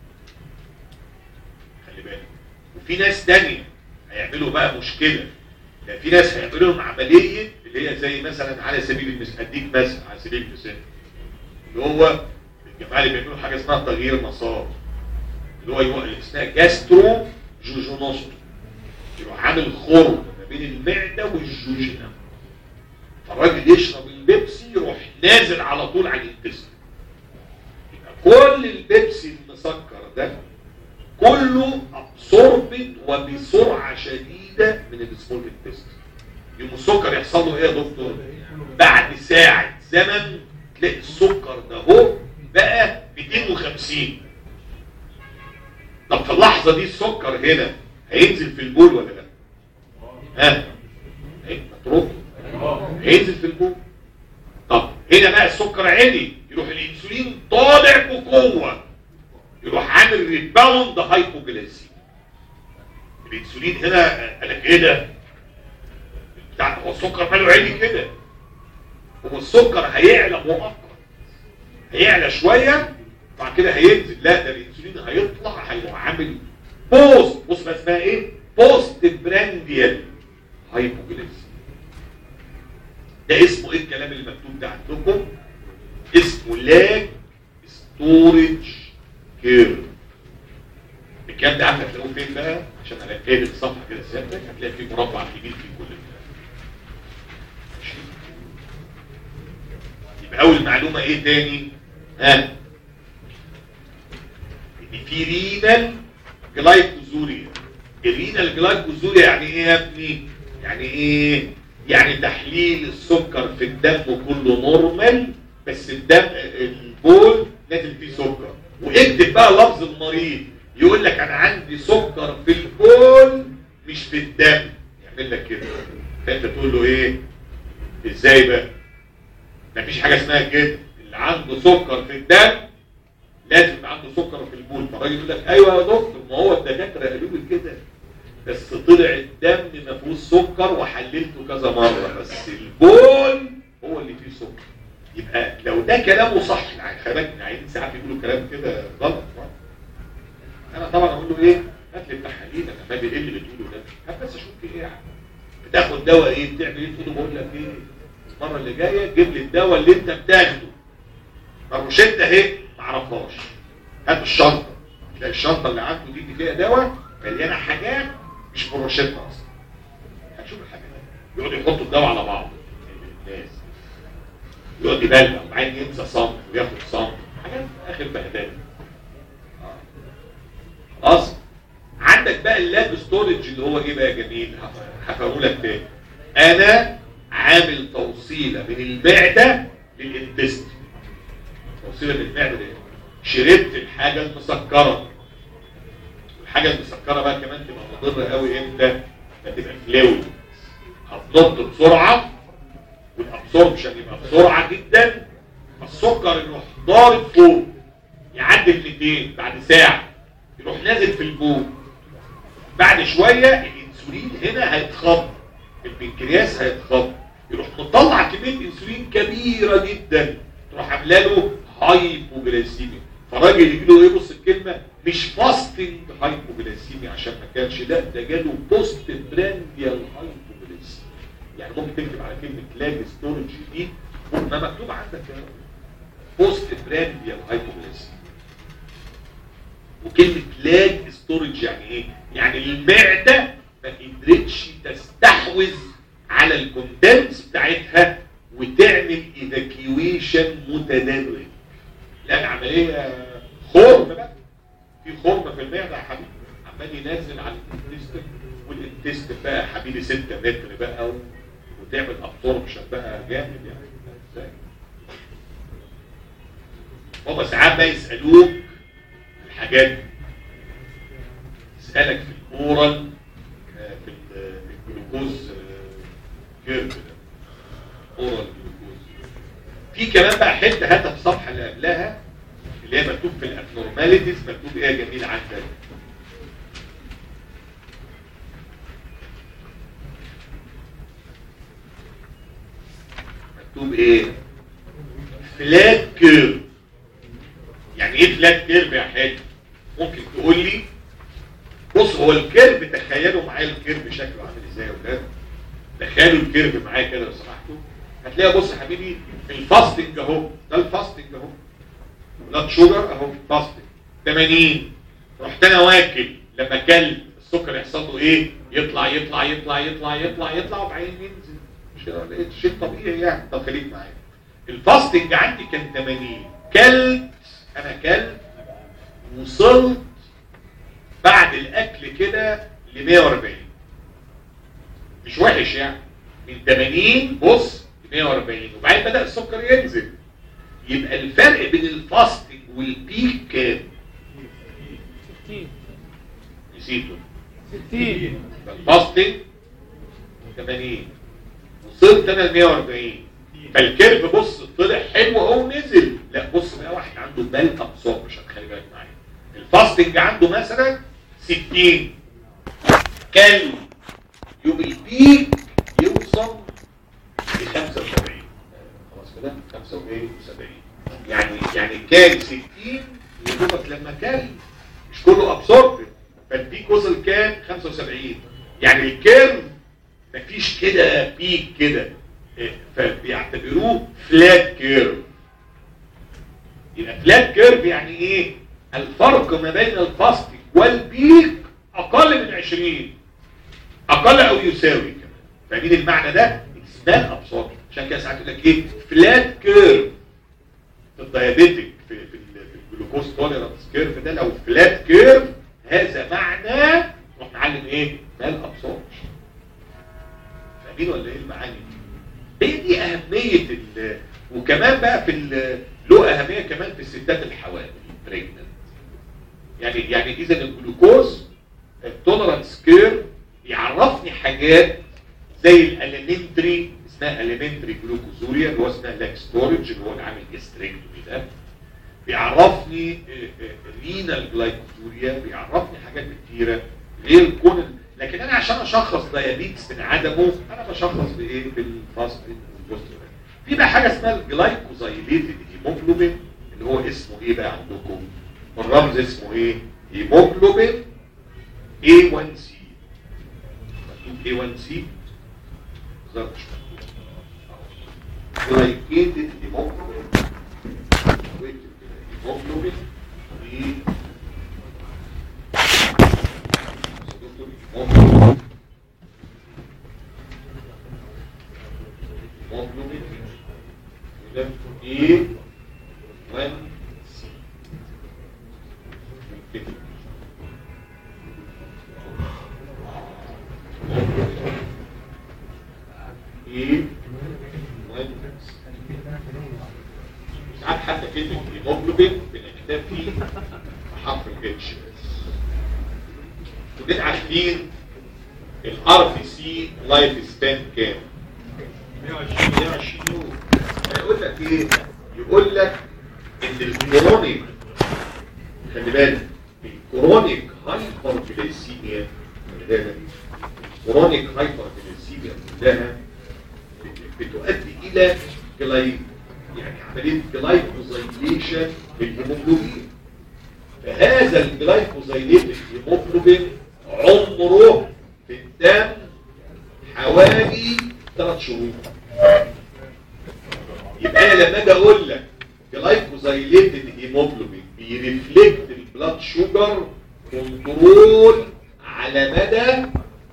A: خلي بالك وفي ناس تانية هيعملوا بقى مشكله ده في ناس هيعملوا لهم عمليه اللي هي زي مثلا على سبيل المثال اديك مثلا على سبيل المثال اللي هو الجماعه اللي بيعملوا حاجه اسمها تغيير مسار اللي هو يروح اللي اسمها جاسترو جوجونوستو يروح عامل خرم ما بين المعده والجوجنا فالراجل يشرب البيبسي يروح نازل على طول على الانتستين يبقى كل البيبسي المسكر ده كله ابسوربت وبسرعه شديده من السمول انتستين يوم السكر يحصل له ايه يا دكتور بعد ساعه زمن تلاقي السكر ده هو بقى 250 طب في اللحظه دي السكر هنا هينزل في البول ولا لا ها هي- متروك هينزل في البول طب هنا بقى السكر عالي يروح الانسولين طالع بقوه يروح عامل ريباوند هايبوجليسيميا الانسولين هنا قال لك ايه ده بتاع هو السكر ماله عالي كده هو السكر هيعلى مؤقت هيعلى شويه بعد كده هينزل لا ده الانسولين هيطلع هيروح عامل بوست بص بقى اسمها ايه بوست برانديال هايبوجليسيميا ده اسمه ايه الكلام اللي مكتوب ده عندكم اسمه لاج ستورج كيرف الكلام ده عارف هتلاقوه فين بقى عشان الاقي الصفحه كده سيادتك هتلاقي فيه مربع كبير فيه كل الكلام ماشي يبقى اول معلومه ايه تاني ها ان في رينال جلايكوزوريا الرينال جلايكوزوريا يعني ايه يا ابني يعني ايه يعني تحليل السكر في الدم كله نورمال بس الدم البول نازل فيه سكر واكتب بقى لفظ المريض يقول لك انا عندي سكر في البول مش في الدم يعمل لك كده فانت تقول له ايه ازاي بقى مفيش حاجه اسمها كده اللي عنده سكر في الدم لازم يبقى عنده سكر في البول فالراجل يقول لك ايوه يا دكتور ما هو الدكاتره قالوا لي كده بس طلع الدم ما فيهوش سكر وحللته كذا مره بس البول هو اللي فيه سكر يبقى لو ده كلامه صح يعني خلي بالك العيانين ساعات بيقولوا كلام كده غلط انا طبعا اقول له ايه هات هات لي التحاليل انا ما ايه اللي بتقوله ده هات بس اشوف في ايه يعني بتاخد دواء ايه بتعمل ايه تقول له بقول لك ايه المره اللي جايه جيب لي الدواء اللي انت بتاخده الروشته اهي ما اعرفهاش هات الشنطه تلاقي الشنطه اللي عنده دي اللي فيها دواء مليانه حاجات مش في الروشته اصلا هتشوف الحاجات دي يقعدوا يحطوا الدواء على بعض الناس يقعد يبلغ وبعدين ينسى صنف وياخد صنف حاجات في اخر بهدله آه. خلاص عندك بقى اللاب ستورج اللي هو ايه بقى جميل هفهمه لك تاني انا عامل توصيله من المعده للانتست توصيله من المعده ليه شربت الحاجه المسكره والحاجه المسكره بقى كمان تبقى مضره قوي امتى ما تبقى فلويد هتنط بسرعه والابسوربشن يبقى بسرعه جدا السكر يروح ضارب فوق يعدي ال 200 بعد ساعه يروح نازل في البول بعد شويه الانسولين هنا هيتخض البنكرياس هيتخض يروح مطلع كميه انسولين كبيره جدا تروح عامله له هايبوجلايسيميا فالراجل يجي له ايه بص الكلمه مش فاستنج هايبوجلايسيميا عشان ما كانش لا ده جاله بوست برانديال هايبوجلايسيميا يعني ممكن تكتب على كلمه لاج ستورج دي ما مكتوب عندك بوست برانديال هايبوجلايسيميا وكلمة لاج ستورج يعني ايه؟ يعني المعدة ما قدرتش تستحوذ على الكونتنتس بتاعتها وتعمل ايفاكيويشن متدرج لان عملية خرم بقى في خرم في المعدة يا حبيبي عمال ينزل على الانتست والانتست بقى يا حبيبي 6 متر بقى و... وتعمل ابسوربشن بقى جامد يعني ازاي؟ هما ساعات بقى يسألوك الحاجات دي يسألك في الأورال آه، في ال- في الجلوكوز آه، كيرف ده أورال جلوكوز في كمان بقى حتة هاتها في الصفحة اللي قبلها اللي هي مكتوب في الابنورماليتيز مكتوب ايه يا جميل عندك مكتوب ايه فلات كيرف يعني ايه فلات كيرف يا حاج ممكن تقول لي بص هو الكيرف تخيلوا معايا الكيرف شكله عامل ازاي يا ولاد تخيلوا الكيرف معايا كده لو سمحتوا هتلاقي بص يا حبيبي الفاستنج اهو ده الفاستنج اهو بلاد شوجر اهو فاستنج 80 رحت انا واكل لما كلت السكر يحصل له ايه يطلع يطلع يطلع يطلع يطلع يطلع وبعدين ينزل شيء لقيت شيء طبيعي يعني طب خليك معايا الفاستنج عندي كان 80 كلت انا كلت وصلت بعد الاكل كده ل 140 مش وحش يعني من 80 بص ل 140 وبعدين بدا السكر ينزل يبقى الفرق بين الفاستنج والبيك كام؟
D: 60
A: نسيته
D: 60
A: يبقى الفاستنج 80 وصلت انا ل 140 فالكيرف بص طلع حلو اهو نزل لا بص بقى واحد عنده بال ابسوربشن خلي بالك معايا الفاستنج عنده مثلا 60 كان يوم البيك يوصل ل 75 خلاص كده 75 يعني يعني كان 60 يا دوبك لما كان مش كله ابسورب فالبيك وصل كام 75 يعني الكيرف مفيش كده بيك كده إيه، فبيعتبروه فلات كيرف يبقى فلات كيرف يعني ايه الفرق ما بين الفاستنج والبيك اقل من 20 اقل او يساوي كمان فاهمين المعنى ده اسمها ابسوربشن عشان كده ساعات يقول لك ايه فلات كيرف في الدايابيتك في في, ال- في الجلوكوز توليرانس كيرف ده لو فلات كيرف هذا معنى نروح نعلم ايه مال ابسوربشن فاهمين ولا ايه المعاني دي هي دي اهميه ال وكمان بقى في ال- له اهميه كمان في الستات الحوامل البريجننت يعني يعني اذا الجلوكوز التولرانس كيرف يعرفني حاجات زي الاليمنتري اسمها اليمنتري جلوكوزوريا اللي هو اسمها لاك ستورج اللي هو اللي عامل جستريكتومي ده بيعرفني رينال جلايكوزوريا بيعرفني حاجات كتيره غير كون لكن انا عشان اشخص دايابيتس من عدمه انا بشخص بايه بالفاستنج والبوستر في بقى حاجه اسمها الجلايكوزايليتد هيموجلوبين اللي هو اسمه ايه بقى عندكم الرمز اسمه ايه هيموجلوبين A1C مكتوب A1C بالظبط مش مكتوب glycated hemoglobin واكتب كده hemoglobin دي دكتور hemoglobin hemoglobin كده A1C كده ايه ساعات حتى كلمة هيموجلوبين بنكتفي بحرف الاتش كلنا عارفين الار بي سي لايف سبان كام 120 يوم يقول لك ايه يقول لك ان الكرونيك خلي بالك الكرونيك هايبر جلايسيميا خلي بالك كرونيك هايبر جلايسيميا كلها بتؤدي الى جلاي يعني عمليه جلايكوزايليشن للهيموجلوبين فهذا الجلايكوزايليت الهيموجلوبين عمره في الدم حوالي 3 شهور يبقى انا لما اجي اقول لك جلايكوزايليت الهيموجلوبين بيرفلكت البلاد شوجر كنترول على مدى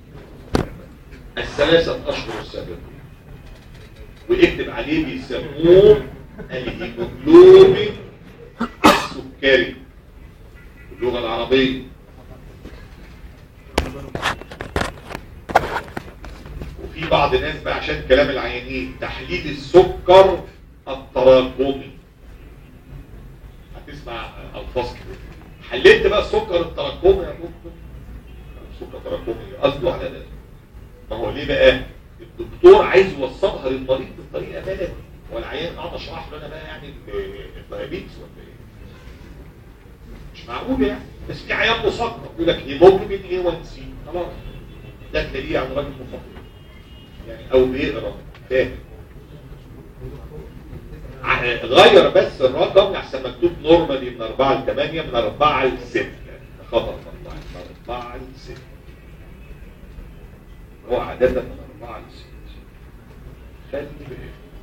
A: الثلاثة أشهر السابقة ويكتب عليه بيسموه الهيموجلوبين السكري باللغة العربية وفي بعض الناس بقى عشان كلام العيانين تحليل السكر التراكمي هتسمع الفاظ كده حللت بقى السكر التراكمي يا دكتور السكر التراكمي قصده على ده ما هو ليه بقى الدكتور عايز يوصلها للمريض بطريقه بلدي والعيان قاعد اشرح له انا بقى يعني الدايابيتس ولا ايه مش معقول يعني بس في عيان مثقف يقول لك هيموجلوبين اي 1 سي خلاص ده تلاقيه عند راجل مثقف يعني او بيقرا فاهم ع- غير بس الرقم احسن مكتوب نورمالي من 4 ل 8 من 4 ل 6 يعني خطر من 4 ل 6 هو عادة من أربعة لستة خلي بالك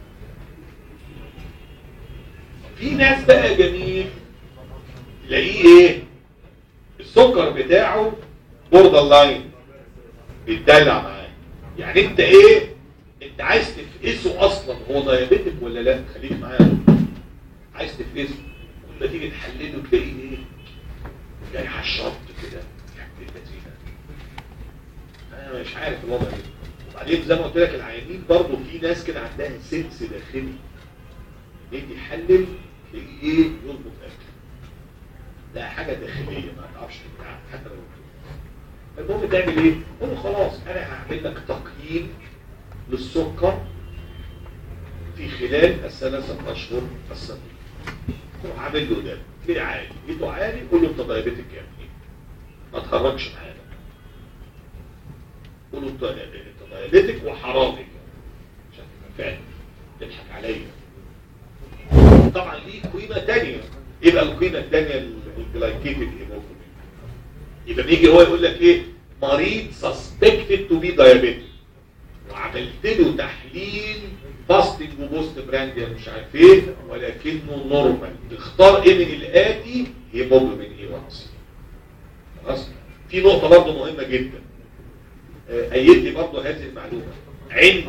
A: في ناس بقى جميل تلاقيه ايه السكر بتاعه بوردر لاين بيتدلع معاه يعني انت ايه انت عايز تفقسه اصلا هو دايابيتك ولا لا خليك معايا عايز تفقسه كل ما تيجي تحلله تلاقيه ايه جاي على الشط كده يعني اللذينه انا مش عارف الوضع ايه وبعدين زي ما قلت لك العيانين برضه في ناس كده عندها سنس داخلي يجي يحلل تلاقيه ايه يظبط اكل لا حاجه داخليه ما تعرفش تتعب حتى لو المهم تعمل ايه؟ قول له خلاص انا هعمل لك تقييم للسكر في خلال الثلاثة اشهر السابقة تروح عامل له ده ليه عالي؟ لقيته عالي قول له انت دايابيتك يا ابني ما تهرجش معانا قول له انت انت دايابيتك وحرامك عشان تبقى فاهم تضحك عليا طبعا ليه قيمة تانية يبقى القيمة التانية الجلايكيتد هيموجلوبين يبقى بيجي هو يقول لك ايه مريض سسبكتد تو بي دايابيتك وعملت له تحليل فاستنج وبوست براند مش عارف ايه ولكنه نورمال تختار ايه من الاتي هيموجلوبين اي 1 سي خلاص في نقطة برضه مهمة جدا آه، أيد لي برضه هذه المعلومة عند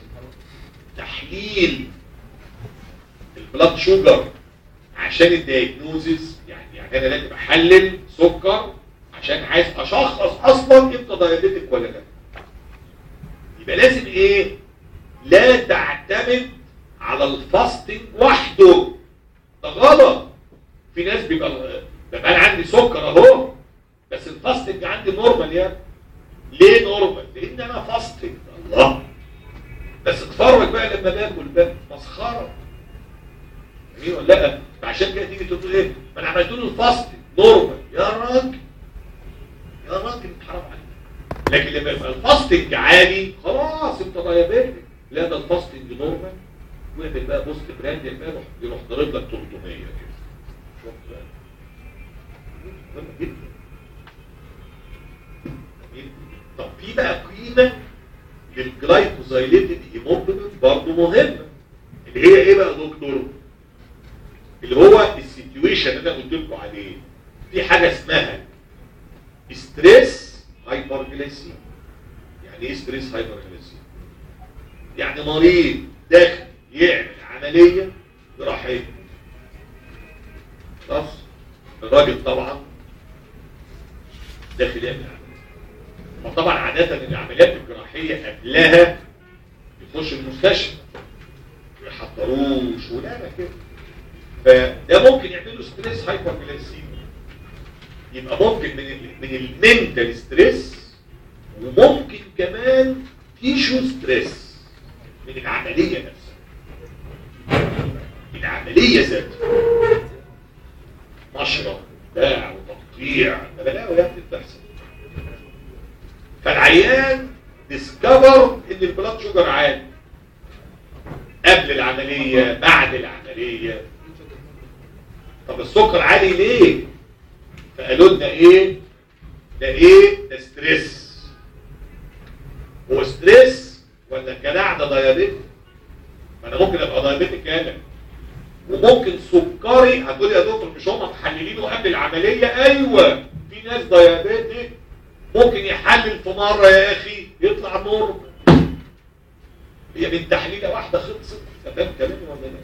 A: تحليل البلاد شوجر عشان الدايجنوزز يعني يعني انا لازم احلل سكر عشان عايز اشخص اصلا انت دايابيتك ولا لا يبقى لازم ايه لا تعتمد على الفاستنج وحده ده غلط في ناس بيبقى بيبقى انا عندي سكر اهو بس الفاستنج عندي نورمال يعني ليه نورمال لان انا فاستنج الله بس اتفرج بقى لما باكل بقى مسخره جميل ولا لا عشان كده تيجي تقول ايه ما انا عملت له الفاستنج نورمال يا راجل يا راجل انت حرام عليك لكن لما يبقى الفاستنج عالي خلاص انت دايابيتك لا ده الفاستنج نورمال واعمل بقى بوست براند يروح يروح ضارب لك 300 كده شفت بقى مهم جدا في بقى قيمه للجلايكوزايليتد هيموجلوبين برضه مهمه اللي هي ايه بقى يا دكتور اللي هو السيتويشن اللي انا قلت لكم عليه في حاجه اسمها ستريس هايبرجليسيميا يعني ايه ستريس هايبرجليسيميا يعني مريض داخل يعمل عمليه جراحيه خلاص الراجل طبعا داخل يعمل عمليه وطبعا عاده العمليات الجراحيه قبلها يخش المستشفى ما يحضروش ولا لا كده فده ممكن يعمل له ستريس هايبرجليسيميا يبقى ممكن من ال من المنتال ستريس وممكن كمان تيشو ستريس من العمليه نفسها العمليه ذاتها مشرب باع وتقطيع ده بلاوي يا ابني بتحصل فالعيان ديسكفر ان البلاد شوجر عالي قبل العمليه بعد العمليه طب السكر عالي ليه فقالوا لنا ايه ده ايه ده ستريس هو ستريس ولا الجدع ده دايابيتك ما انا ممكن ابقى دايابيتك انا وممكن سكري هتقول يا دكتور مش هم محللينه قبل العمليه ايوه في ناس دايابيتك ممكن يحلل في مره يا اخي يطلع نور هي من تحليله واحده خلصت فاهم كلامي ولا لا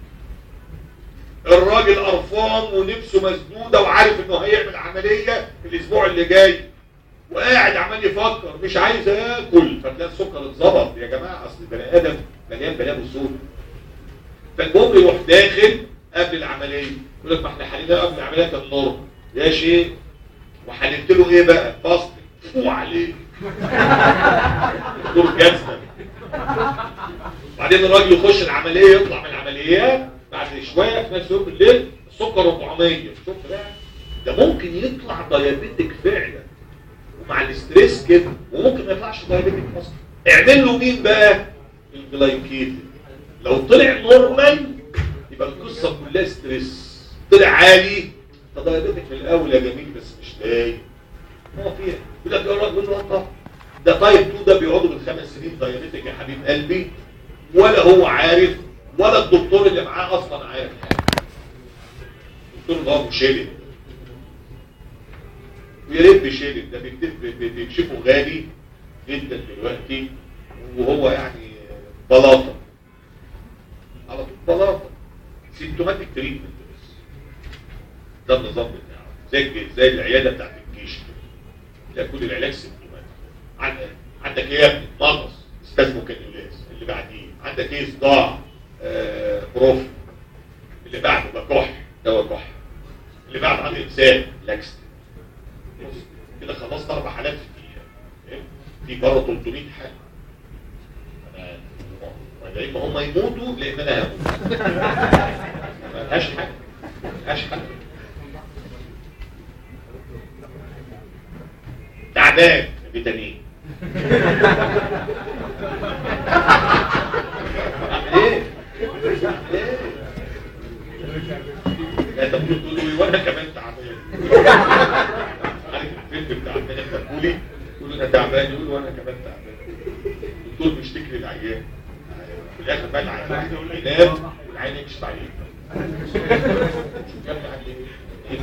A: الراجل قرفان ونفسه مسدوده وعارف انه هيعمل عمليه الاسبوع اللي جاي وقاعد عمال يفكر مش عايز اكل فتلاقي السكر اتظبط يا جماعه اصل البني ادم مليان بلاوي وسود فالمهم يروح داخل قبل العمليه يقول لك ما احنا حلينا قبل العمليه كان نور يا شيخ وحللت له ايه بقى فاست فوق عليه دكتور جزمه بعدين الراجل يخش العمليه يطلع من العمليات بعد شويه في نفس يوم بالليل السكر 400 شفت بقى ده ممكن يطلع دايابيتك فعلا ومع الاستريس كده وممكن ما يطلعش دايابيتك اصلا اعمل له مين بقى الجلايكيد لو طلع نورمال يبقى القصه كلها ستريس طلع عالي ده دايابيتك في الاول يا جميل بس مش باين ما فيها يقول لك يا راجل والله ده تايب 2 ده بيقعدوا بالخمس سنين دايابيتك يا حبيب قلبي ولا هو عارف ولا الدكتور اللي معاه اصلا عارف حاجه الدكتور ده مشيلد ويا ريت بيشيلد ده بيكتب- بي- بي- بيكشفه غالي جدا دلوقتي وهو يعني بلاطه على طول بلاطه سيمتوماتيك تريتمنت بس ده النظام بتاعه زي الج- زي العياده بتاعت الجيش كده ده كل العلاج سيمتوماتيك عندك عندك ايه يا ابني مغص استاذ مكنيلاس اللي بعديه عندك ايه صداع آه بروف اللي بعده ده كح دواء كح اللي بعده عندي امساك لاكس بص، كده خلصت اربع حالات في الدقيقه فاهم؟ في بره 300 حاله انا يا اما هم يموتوا لان انا هموت ما لهاش حاجه ما لهاش حاجه تعبان فيتامين اعمل ايه؟ ايه؟ لا انت ممكن تقول لي وانا كمان تعبان عارف الفيلم بتاع الملك مركولي يقول انا تعبان يقول وانا كمان تعبان الدكتور بيشتكي للعيان في الاخر بقى العيان ينام والعيان يكشف عليه شوف يا ابني عامل ايه؟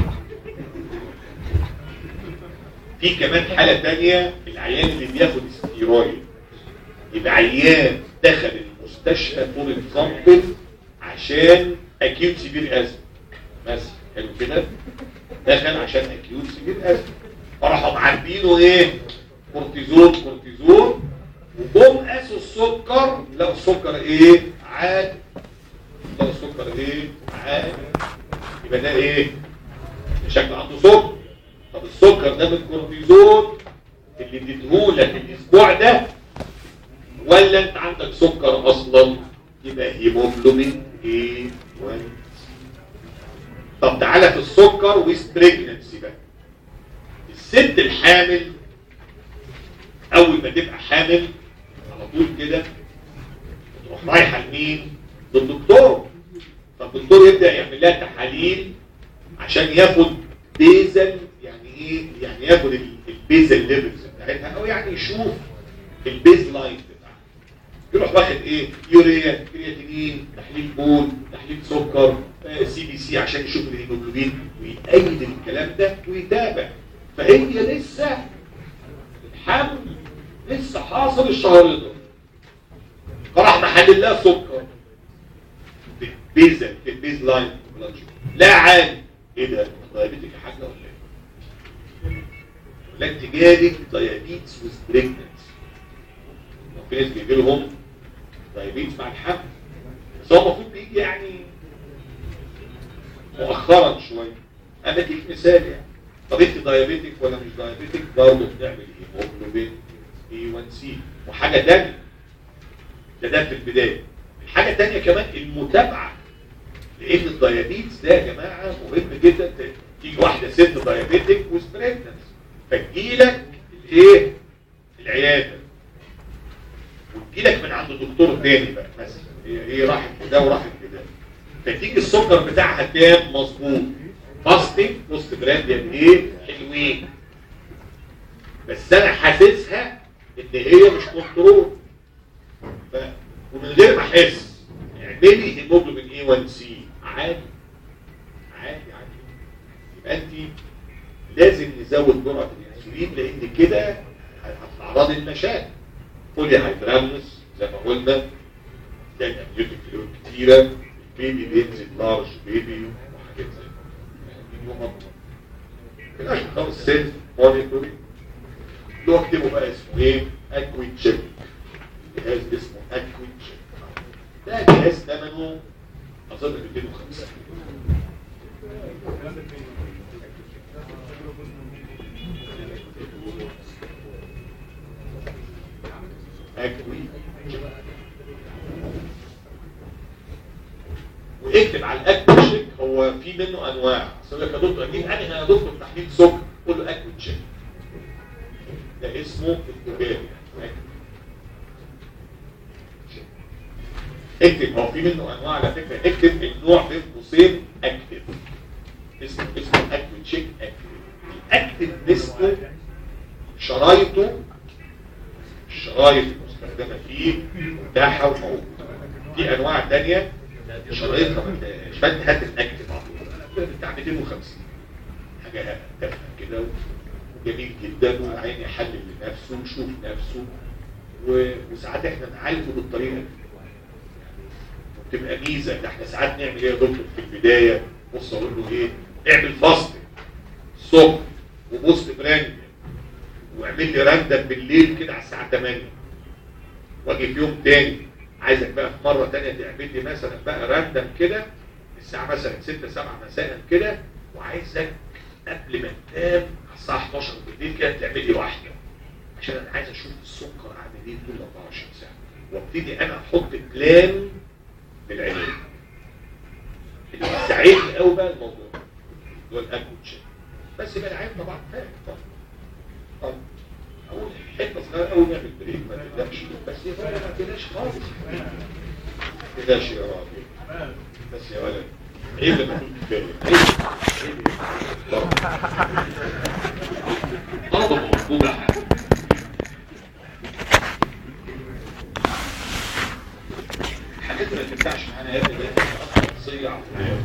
A: في كمان حالة تانية العيان اللي بياخد ستيرويد يبقى عيان دخل المستشفى فور اكزامبل عشان اكيوت سيفير ازمه مثلا حلو كده دخل عشان اكيوت سيفير ازمه فراحوا معبينه ايه كورتيزون كورتيزون وجم قاسوا السكر لقوا السكر ايه عادي لقوا السكر ايه عادي يبقى ده ايه ده شكله عنده سكر طب السكر ده من الكورتيزون اللي اديتهولك الاسبوع ده ولا انت عندك سكر اصلا يبقى هيموجلوبين ايه 1 طب تعالى في السكر وستريجنسي بقى الست الحامل اول ما تبقى حامل على طول كده تروح رايحه لمين للدكتور طب الدكتور يبدا يعمل لها تحاليل عشان ياخد بيزل يعني ايه يعني ياخد ال- البيزل ليفلز بتاعتها بتاعتها او يعني يشوف البيز لاين بتاعها يروح واخد ايه يوريا كرياتينين تحليل بول تحليل سكر سي بي سي عشان يشوف الهيموجلوبين ويأيد الكلام ده ويتابع فهي لسه الحمل لسه حاصل الشهر ده فراح محلل لها سكر بيزا البيز لاين لا عادي ايه ده دايابيتك يا حاجه ولا ايه ولا انت جالك دايابيتس ويز بريجننت في ناس بيجي لهم دايابيتس مع الحمل بس هو المفروض بيجي يعني مؤخرا شويه انا اديك مثال يعني طب انت دايابيتك ولا مش دايابيتك برضه بنعمل ايه هيموجلوبين اي 1 سي وحاجه ثانيه ده ده في البدايه الحاجه الثانيه كمان المتابعه لان الدايابيتس ده يا جماعه مهم جدا تيجي واحده ست دايابيتك وسبريتنس فتجيلك الايه العياده وتجيلك من عند دكتور تاني بقى مثلا هي هي راحت لده وراحت لده فتيجي السكر بتاعها كام مظبوط فاستنج بوست براند ايه حلوين بس انا حاسسها ان هي مش كنترول ف... ومن غير ما احس اعملي هيموجلوبين اي 1 سي عادي عادي عادي يبقى انت لازم نزود جرعه الانسولين لان كده هتتعرضي لمشاكل فولي هيدرامنس زي ما قلنا ده الاميوتيك فلويد كتيره البيبي بينزل لارج بيبي وحاجات زي كده بلاش خالص سيلف مونيتوري اللي هو اكتبه بقى اسمه ايه؟ اكوي تشيك جهاز اسمه اكوي تشيك ده جهاز ثمنه اظن 250 اكوي تشيك واكتب على الاكوي تشيك هو في منه انواع اصل لك يا دكتور اجيب انهي يا دكتور تحليل سكر قول له اكوي تشيك ده اسمه التجاري اكتب هو في منه انواع على فكره اكتب النوع بين قوسين اكتب اسمه اسمه اكتب تشيك اكتب الاكتب نسبه شرايطه الشرايط المستخدمه فيه متاحه وموجوده في انواع ثانيه شرايطها ما تلاقيهاش فانت هات الاكتب على طول بتاع 250 حاجه تافهه كده جميل جدا وعين يحلل لنفسه ويشوف نفسه و... وساعات احنا نعالجه بالطريقه دي تبقى ميزه ده احنا ساعات نعمل ايه يا دكتور في البدايه بص اقول له ايه اعمل فاست الصبح وبوست براند واعمل لي راندم بالليل كده على الساعه 8 واجي في يوم تاني عايزك بقى في مره تانيه تعمل لي مثلا بقى راندم كده الساعه مثلا 6 7 مساء كده وعايزك قبل ما تنام على الساعه 11 بالليل كده تعمل لي واحده عشان انا عايز اشوف السكر عامل ايه طول 24 ساعه وابتدي انا احط بلان للعلاج اللي بيساعدني قوي بقى الموضوع اللي هو الاكوتش بس يبقى العيال طبعا فاهم طبعا طبعا اول حته صغيره قوي نعمل بريك ما تقلقش بس يا ولد ما تقلقش خالص ما تقلقش يا راجل بس يا ولد عيب لما تكون كفايه عيب عيب طلبه مطلوبه الحاجات اللي ما تنفعش معانا يا ابني صيع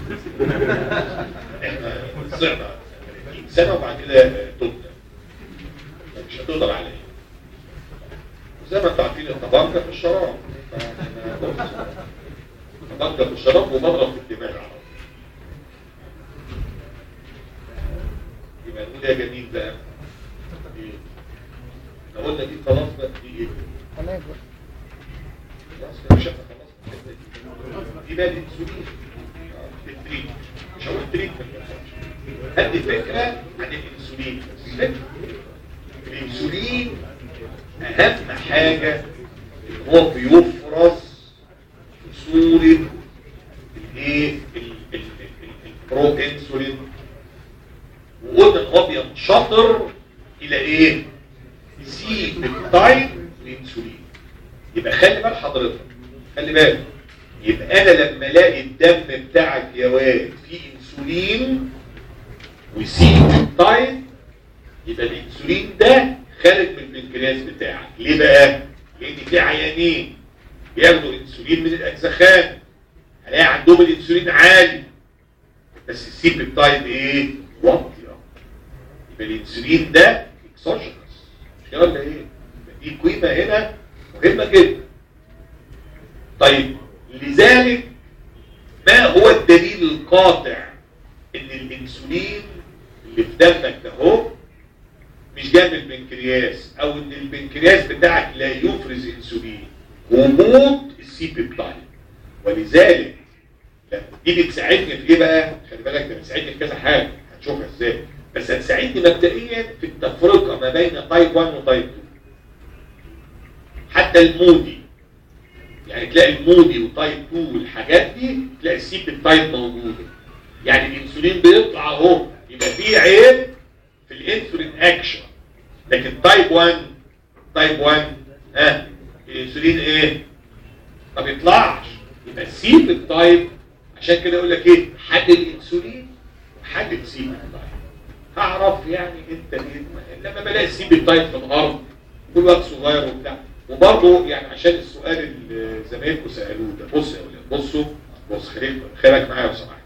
A: احنا صعنا سنه وبعد كده تبدا مش هتقدر عليه زي ما انتوا عارفين التبركه في الشراب تبركه في الشراب ومضرب في الدماغ على طول يبقى نقول يا جميل بقى ايه لو قلنا دي خلاص بقى دي ايه
D: خلاص
A: خلاص كده شفنا خلاص دي بقى الانسولين التريت مش هقول تريت هدي فكره عن الانسولين الانسولين اهم حاجه ان هو بيفرز في صوره الايه ال- ال- ال- البرو انسولين وقلنا ان هو بينشطر الى ايه سي بيبتايد الانسولين يبقى خلي بال حضرتك خلي بالك يبقى انا لما الاقي الدم بتاعك يا واد فيه انسولين وسي بيبتايد يبقى الانسولين ده خارج من البنكرياس بتاعك ليه بقى؟ لان في عيانين بياخدوا انسولين من الاجزخان هلاقي عندهم الانسولين عالي بس السي بيبتايد ايه؟ واطيه يبقى الانسولين ده اكسوجينس مش كده ولا ايه؟ يبقى دي قيمه هنا مهمه جدا طيب لذلك ما هو الدليل القاطع ان الانسولين اللي في دمك ده هو مش جاي من البنكرياس او ان البنكرياس بتاعك لا يفرز انسولين وجود السي بيبتايد ولذلك لا، دي بتساعدني في ايه بقى خلي بالك ده بتساعدني في كذا حاجه هتشوفها ازاي بس هتساعدني مبدئيا في التفرقه ما بين تايب 1 وتايب 2 حتى المودي يعني تلاقي المودي وتايب 2 والحاجات دي تلاقي السي بيبتايد موجوده يعني الانسولين بيطلع اهو يبقى فيه عيب في الانسولين اكشن لكن تايب 1 تايب 1 ها الانسولين ايه ما بيطلعش يبقى السي بالتايب عشان كده يقول لك ايه حد الانسولين وحد السي بالتايب هعرف يعني انت ايه لما بلاقي السي بالتايب في الارض كل وقت صغير وبتاع وبرضه يعني عشان السؤال اللي زمايلكم سالوه ده بص يا ولاد بصوا بص خليك خليك معايا لو سمحت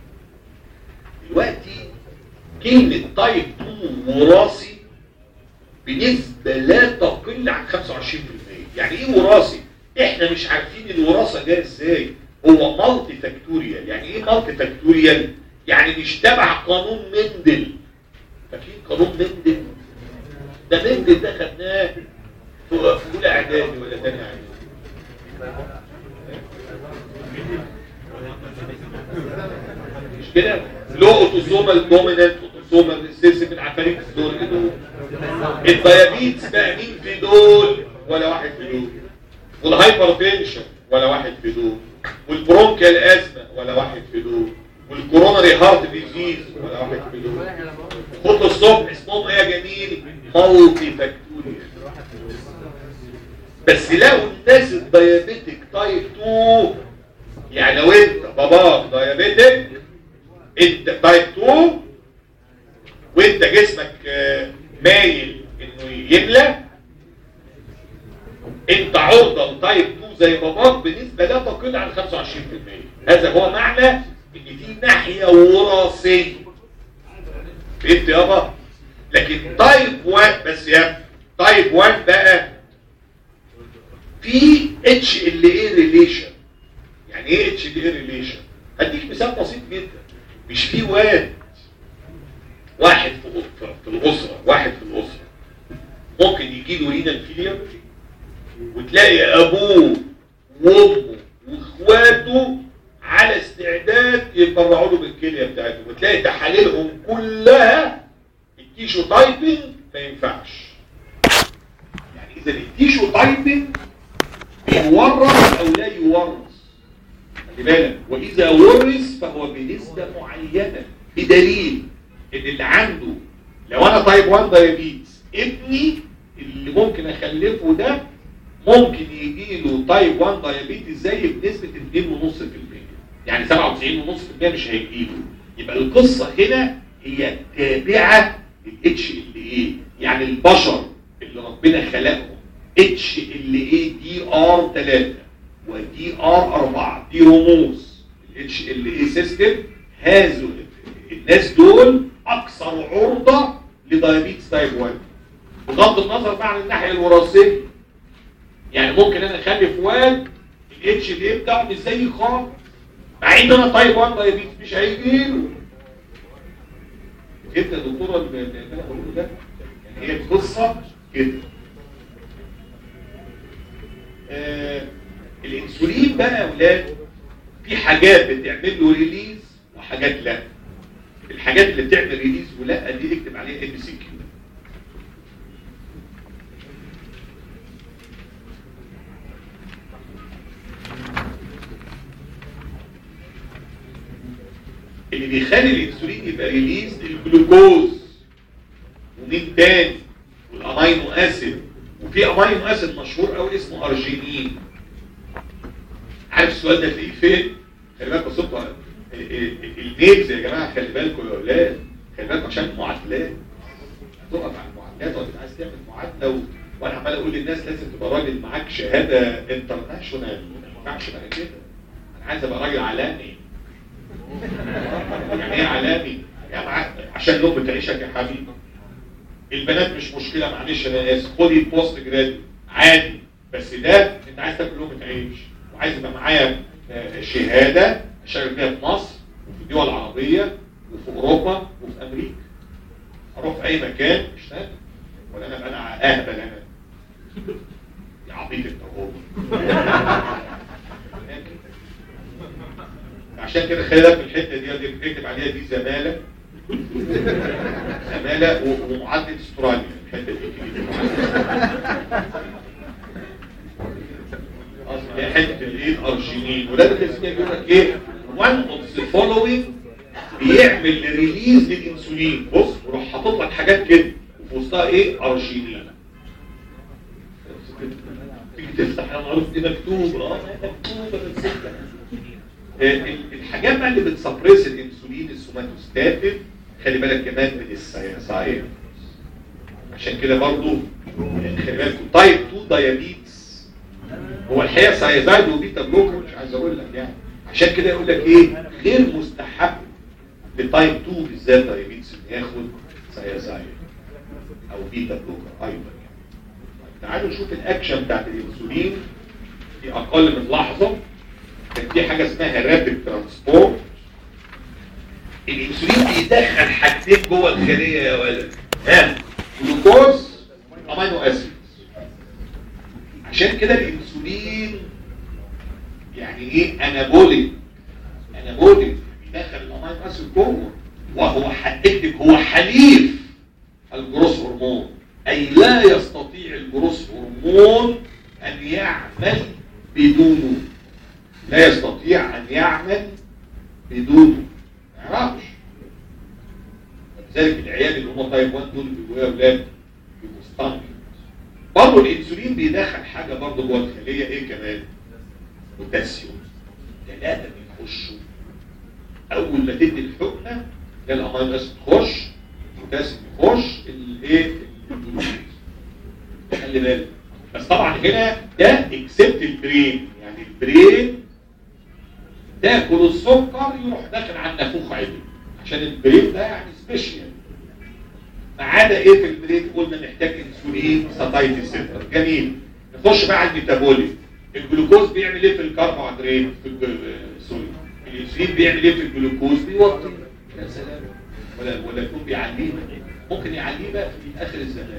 A: دلوقتي كلمة تايب 2 وراثي بنسبة لا تقل عن 25% يعني ايه وراثي؟ احنا مش عارفين الوراثة جايه ازاي هو مالتي فاكتوريال يعني ايه مالتي فاكتوريال؟ يعني مش تبع قانون مندل فاكرين قانون مندل؟ ده مندل ده خدناه في في اولى اعدادي ولا ثاني اعدادي مش كده؟ لو اوتوزومال دومينانت اوتوزومال ريسيسيف العفاريت دول ايه دول؟ الديابيتس بقى مين في دول ولا واحد في دول والهايبرتنشن ولا واحد في دول والبرونكيال ازمه ولا واحد في دول والكوروناري هارت ديزيز ولا واحد في دول خد الصبح اسمهم ايه يا جميل مالتي فاكتوريال بس لو الناس الديابيتك تايب 2 يعني لو انت باباك ديابيتك انت تايب 2 وانت جسمك آه، مايل انه يملى انت عرضة لتايب 2 زي باباك بنسبة لا تقل عن 25% هذا هو معنى ان في ناحية وراثية فهمت يابا لكن تايب 1 بس يا ابني، تايب 1 بقى في اتش ال اي ريليشن يعني ايه اتش ال اي ريليشن هديك مثال بسيط جدا مش في واد واحد في في- في الاسره واحد في الاسره ممكن يجي له رينال فيلير وتلاقي ابوه وامه واخواته على استعداد يتبرعوا له بالكليه بتاعتهم وتلاقي تحاليلهم كلها التيشو تايبنج ما ينفعش يعني اذا التيشو تايبنج بيورث او لا يورث خلي بالك واذا ورث فهو بنسبه معينه بدليل ان اللي عنده لو انا تايب 1 دايابيتس ابني اللي ممكن اخلفه ده ممكن يجي له تايب 1 دايابيتس زي بنسبه 2.5% يعني 97.5% مش هيجي له يبقى القصه هنا هي تابعه للاتش ال اي يعني البشر اللي ربنا خلقهم اتش ال اي دي ار 3 ودي ار 4 دي رموز الاتش ال اي سيستم هذو الناس دول اكثر عرضه لدايابيتس تايب 1 بغض النظر بقى عن الناحيه الوراثيه يعني ممكن انا اخلف واد الاتش ال اي بتاعه مش زي خالص مع ان انا تايب 1 دايابيتس مش هيجي له فهمت يا دكتوره اللي اللي انا بقوله ده يعني هي القصه كده آه الانسولين بقى يا اولاد في حاجات بتعمل له ريليز وحاجات لا الحاجات اللي بتعمل ريليز ولا دي اكتب عليها ام سي كيو اللي بيخلي الانسولين يبقى ريليز الجلوكوز ومين تاني والامينو اسيد وفي امينو اسيد مشهور قوي اسمه ارجينين عارف السؤال ده تلاقيه فين خلي بالكم صوتوا النيلز يا جماعه خلي بالكم يا اولاد خلي بالكم عشان المعادلات هتقف على المعادلات لازم تبقى عايز تعمل معادله و... وانا عمال اقول للناس لازم تبقى راجل معاك شهاده انترناشونال ما ينفعش بقى كده انا عايز ابقى راجل عالمي يعني ايه عالمي؟ يعني مع- عشان لقمه تعيشك يا حبيبي البنات مش مشكله معلش انا اسف خدي بوست جراد عادي بس ده انت عايز تاكل لقمه عيش وعايز يبقى معايا آه، شهاده اشتغل بيها في مصر وفي الدول العربيه وفي اوروبا وفي امريكا اروح في اي مكان اشتغل ولا انا انا اهبل انا يا عبيط انت هو عشان كده خلي بالك من الحته دي دي اكتب عليها دي زماله زماله و- ومعادله استراليا الحته دي اصل هي حته الايه الارجينين وده اللي اسمه بيقول لك ايه one of the following بيعمل ريليز للانسولين بص وراح حاطط لك حاجات كده وفي وسطها ايه ارجينين تيجي تفتح انا عارف دي مكتوبه اه مكتوبه بس آه، الحاجات بقى اللي بتسبريس الانسولين السوماتوستاتين خلي بالك كمان من الساينس عشان كده برضو آه، خلي بالكم تايب 2 دايابيتس هو الحقيقه سايزايد وبيتا بلوكر مش عايز اقول لك يعني عشان كده يقول لك ايه غير مستحب لتايب 2 بالذات دايابيتس ان ياخد سايزايد او بيتا بلوكر ايضا يعني طيب تعالوا نشوف الاكشن بتاعت الانسولين في اقل من لحظه كان في حاجه اسمها رابيد ترانسبورت الانسولين بيدخل حاجتين جوه الخليه يا ولد ها جلوكوز امينو اسيد عشان كده الانسولين يعني ايه انابوليك انابوليك بيدخل الامينو اسيد جوه وهو هتكتب هو حليف الجروس هرمون اي لا يستطيع الجروس هرمون ان يعمل بدونه لا يستطيع ان يعمل بدونه ما يعرفش لذلك العيال اللي هم تايب 1 دول بيبقوا يا اولاد بيبقوا ستانك برضه الانسولين بيدخل حاجه برضه جوه الخليه ايه كمان بوتاسيوم ثلاثه بيخشوا اول ما تدي الحقنه ده الامينو اسيد تخش البوتاسيوم يخش الايه الجلوكوز. خلي بالك بس طبعا هنا ده اكسبت البرين يعني البرين تاكل السكر يروح داخل على النافوخ عدل عشان البرين ده يعني سبيشال ما عدا ايه في البرين قلنا محتاج انسولين ساتايتي سنتر جميل نخش بقى على الميتابوليك الجلوكوز بيعمل ايه في الكربوهيدرات في الج- سوري الانسولين بيعمل ايه في الجلوكوز بيوطي يا سلام ولا ولا يكون بيعليه ممكن يعليه بقى في اخر الزمان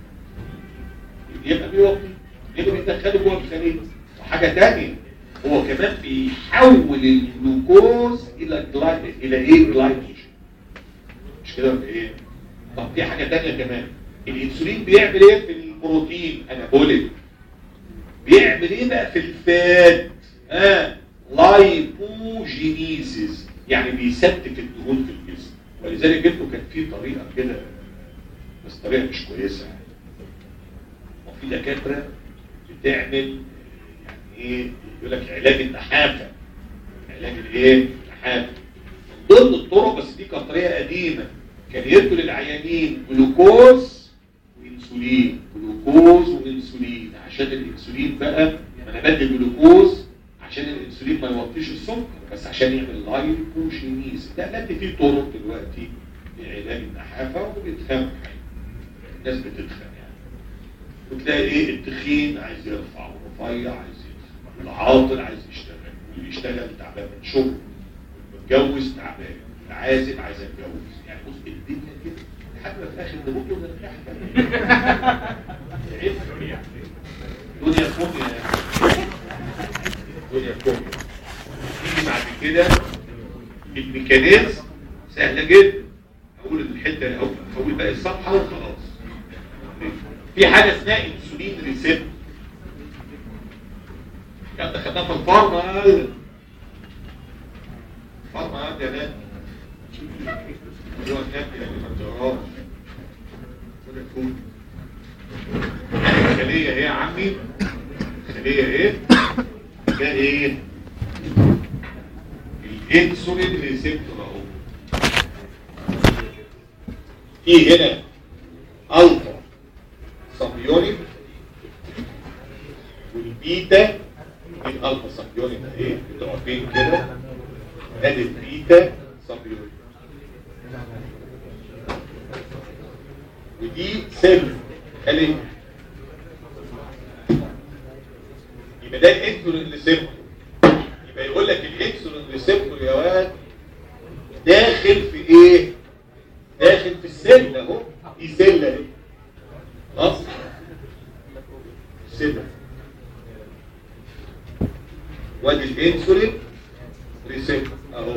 A: يبقى بيوطي يبقى بيدخله جوه الخليه وحاجه ثانيه هو كمان بيحول الجلوكوز الى جلاي... الى ايه جلايكوجين مش كده ولا ايه طب في حاجه ثانيه كمان الانسولين بيعمل ايه في البروتين انابوليك بيعمل ايه بقى في الفات اه لايبوجينيسيس يعني بيستف الدهون في الجسم ولذلك انتوا كان في طريقه كده بس طريقه مش كويسه يعني وفي دكاتره بتعمل يعني ايه يقول لك علاج النحافه علاج الايه النحافه من ضمن الطرق بس دي كانت طريقه قديمه كان يدوا للعيانين جلوكوز وانسولين جلوكوز وانسولين عشان الانسولين بقى انا بدي جلوكوز عشان الانسولين ما يوطيش السكر بس عشان يعمل لايبوجينيز ده لقيت في طرق دلوقتي لعلاج النحافه وبيتخان الناس بتتخن يعني وتلاقي ايه التخين عايز يرفع والرفيع عايز يرفع العاطل عايز يشتغل واللي بيشتغل تعبان من شغل متجوز تعبان العازب عايز اتجوز يعني بص الدنيا كده لحد ما في الاخر نموت ولا نرتاح دنيا دنيا كوميا دنيا كوميا نيجي بعد كده الميكانيزم سهله جدا اقول الحته الاول اقول باقي الصفحه وخلاص في حاجه اسمها انسولين ريسبت كانت خدناها في الفارما فارما يا ناس هو النبي اللي ما بتقراش ولا تكون الخليه ايه يا عمي الخليه ايه ده ايه الانسولين ريسبتور اهو في هنا الفا يونت والبيتا الالفا سب يونت اهي بتقفين كده ادي البيتا سب يونت ودي سيل خليه يبقى ده الانسولين ريسبتور يبقى يقول لك الانسولين ريسبتور يا واد داخل في ايه داخل في السيل اهو دي سيل اهي خلاص سيل وادي الانسولين ريسبتور اهو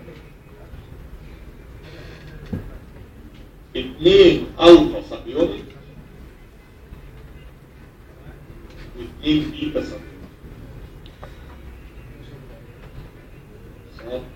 A: اثنين الفا سبيونيك واثنين بيتا سبيونيك صح؟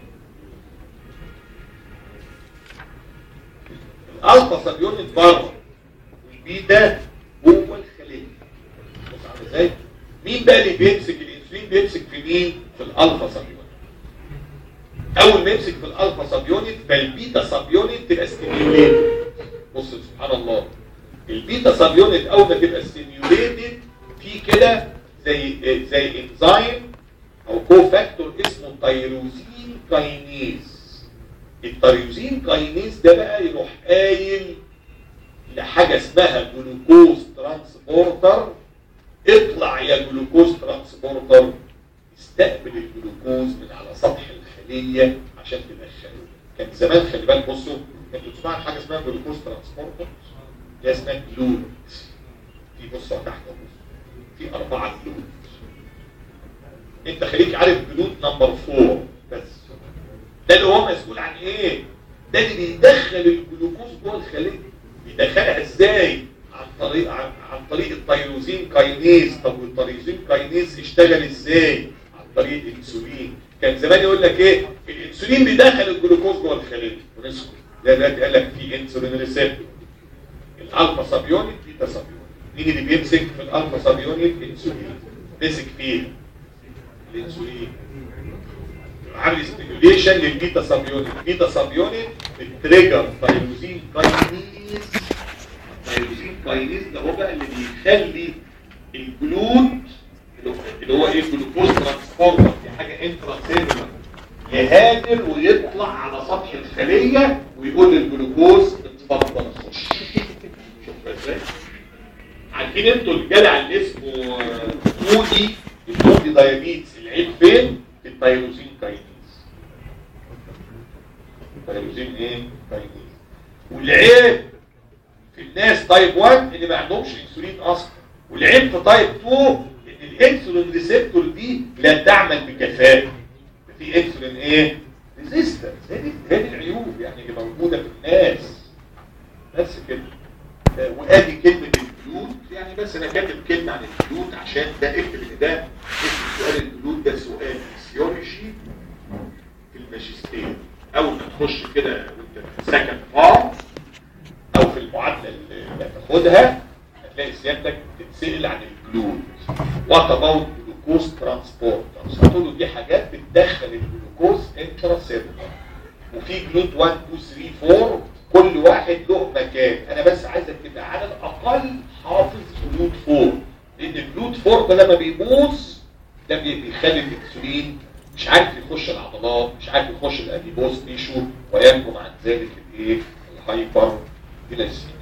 A: الالفا سبيونيك بره والبيتا جوه الخليه بص عامل ازاي مين بقى اللي بيمسك الانسولين بيمسك في مين في الالفا سبيونيك اول ما يمسك في الالفا سبيونيت فالبيتا سبيونيت تبقى ستيميوليتد بص سبحان الله البيتا سبيونيت اول ما تبقى ستيميوليتد في كده زي زي انزيم او كو فاكتور اسمه تيروزين كاينيز التيروزين كاينيز ده بقى يروح قايل لحاجه اسمها جلوكوز ترانسبورتر اطلع يا جلوكوز ترانسبورتر استقبل الجلوكوز من على سطح الخليه عشان تدخله كان زمان خلي بالك بصوا انتوا تسمعوا عن حاجه اسمها جلوكوز ترانسبورتر اللي اسمها جلود في بصوا تحت بص في اربعه جلود انت خليك عارف جلود نمبر 4 بس ده اللي هو مسؤول عن ايه ده اللي بيدخل الجلوكوز جوه الخليه بيدخلها ازاي عن طريق عن, عن طريق التيروزين كاينيز طب والتيروزين كاينيز اشتغل ازاي عن طريق الانسولين كان زمان يقول لك ايه الانسولين بيدخل الجلوكوز جوه الخليه ونسكت ده دلوقتي قال لك في انسولين ريسبتور الالفا سابيونيك بيتا سابيونيك مين اللي بيمسك في الالفا سابيونيك الانسولين مسك فيه الانسولين عامل ستيميوليشن للبيتا سابيونيك البيتا سابيونيك بتريجر تيروزين كاينيز التيروزين كاينيز ده هو بقى اللي بيخلي الجلود اللي هو ايه الجلوكوز ترانسفورمر دي حاجه انترا سيلولر يهاجر ويطلع على سطح الخليه ويقول للجلوكوز اتفضل خش شوف ازاي عارفين انتوا الجدع اللي اسمه مودي المودي دايابيتس العيب فين في التيروزين كاينيز التيروزين ايه كاينيز والعيب في الناس تايب 1 اللي ما عندهمش انسولين اصلا والعيب في تايب 2 ان الانسولين ريسبتور دي لا تعمل بكفاءه في انسولين ايه ريزيستنس هذه هذه العيوب يعني اللي موجوده في الناس بس كده وادي كلمه الجلود يعني بس انا كاتب كلمه عن الجلود عشان ده اكتب ان ده اسم سؤال الجلود ده سؤال فيسيولوجي في الماجستير اول ما تخش كده وانت في سكند فار او في المعادله اللي هتاخدها هتلاقي سيادتك تتسال عن الجلود وات اباوت جلوكوز ترانسبورت هتقول له دي حاجات بتدخل الجلوكوز انترا سيلولر وفي جلود 1 2 3 4 كل واحد له مكان انا بس عايزك تبقى على الاقل حافظ جلود 4 لان الجلود 4 ده لما بيبوظ ده بيخلي الانسولين مش عارف يخش العضلات مش عارف يخش الاديبوز تيشو وينجم عن ذلك الايه الهايبر جلايسيميا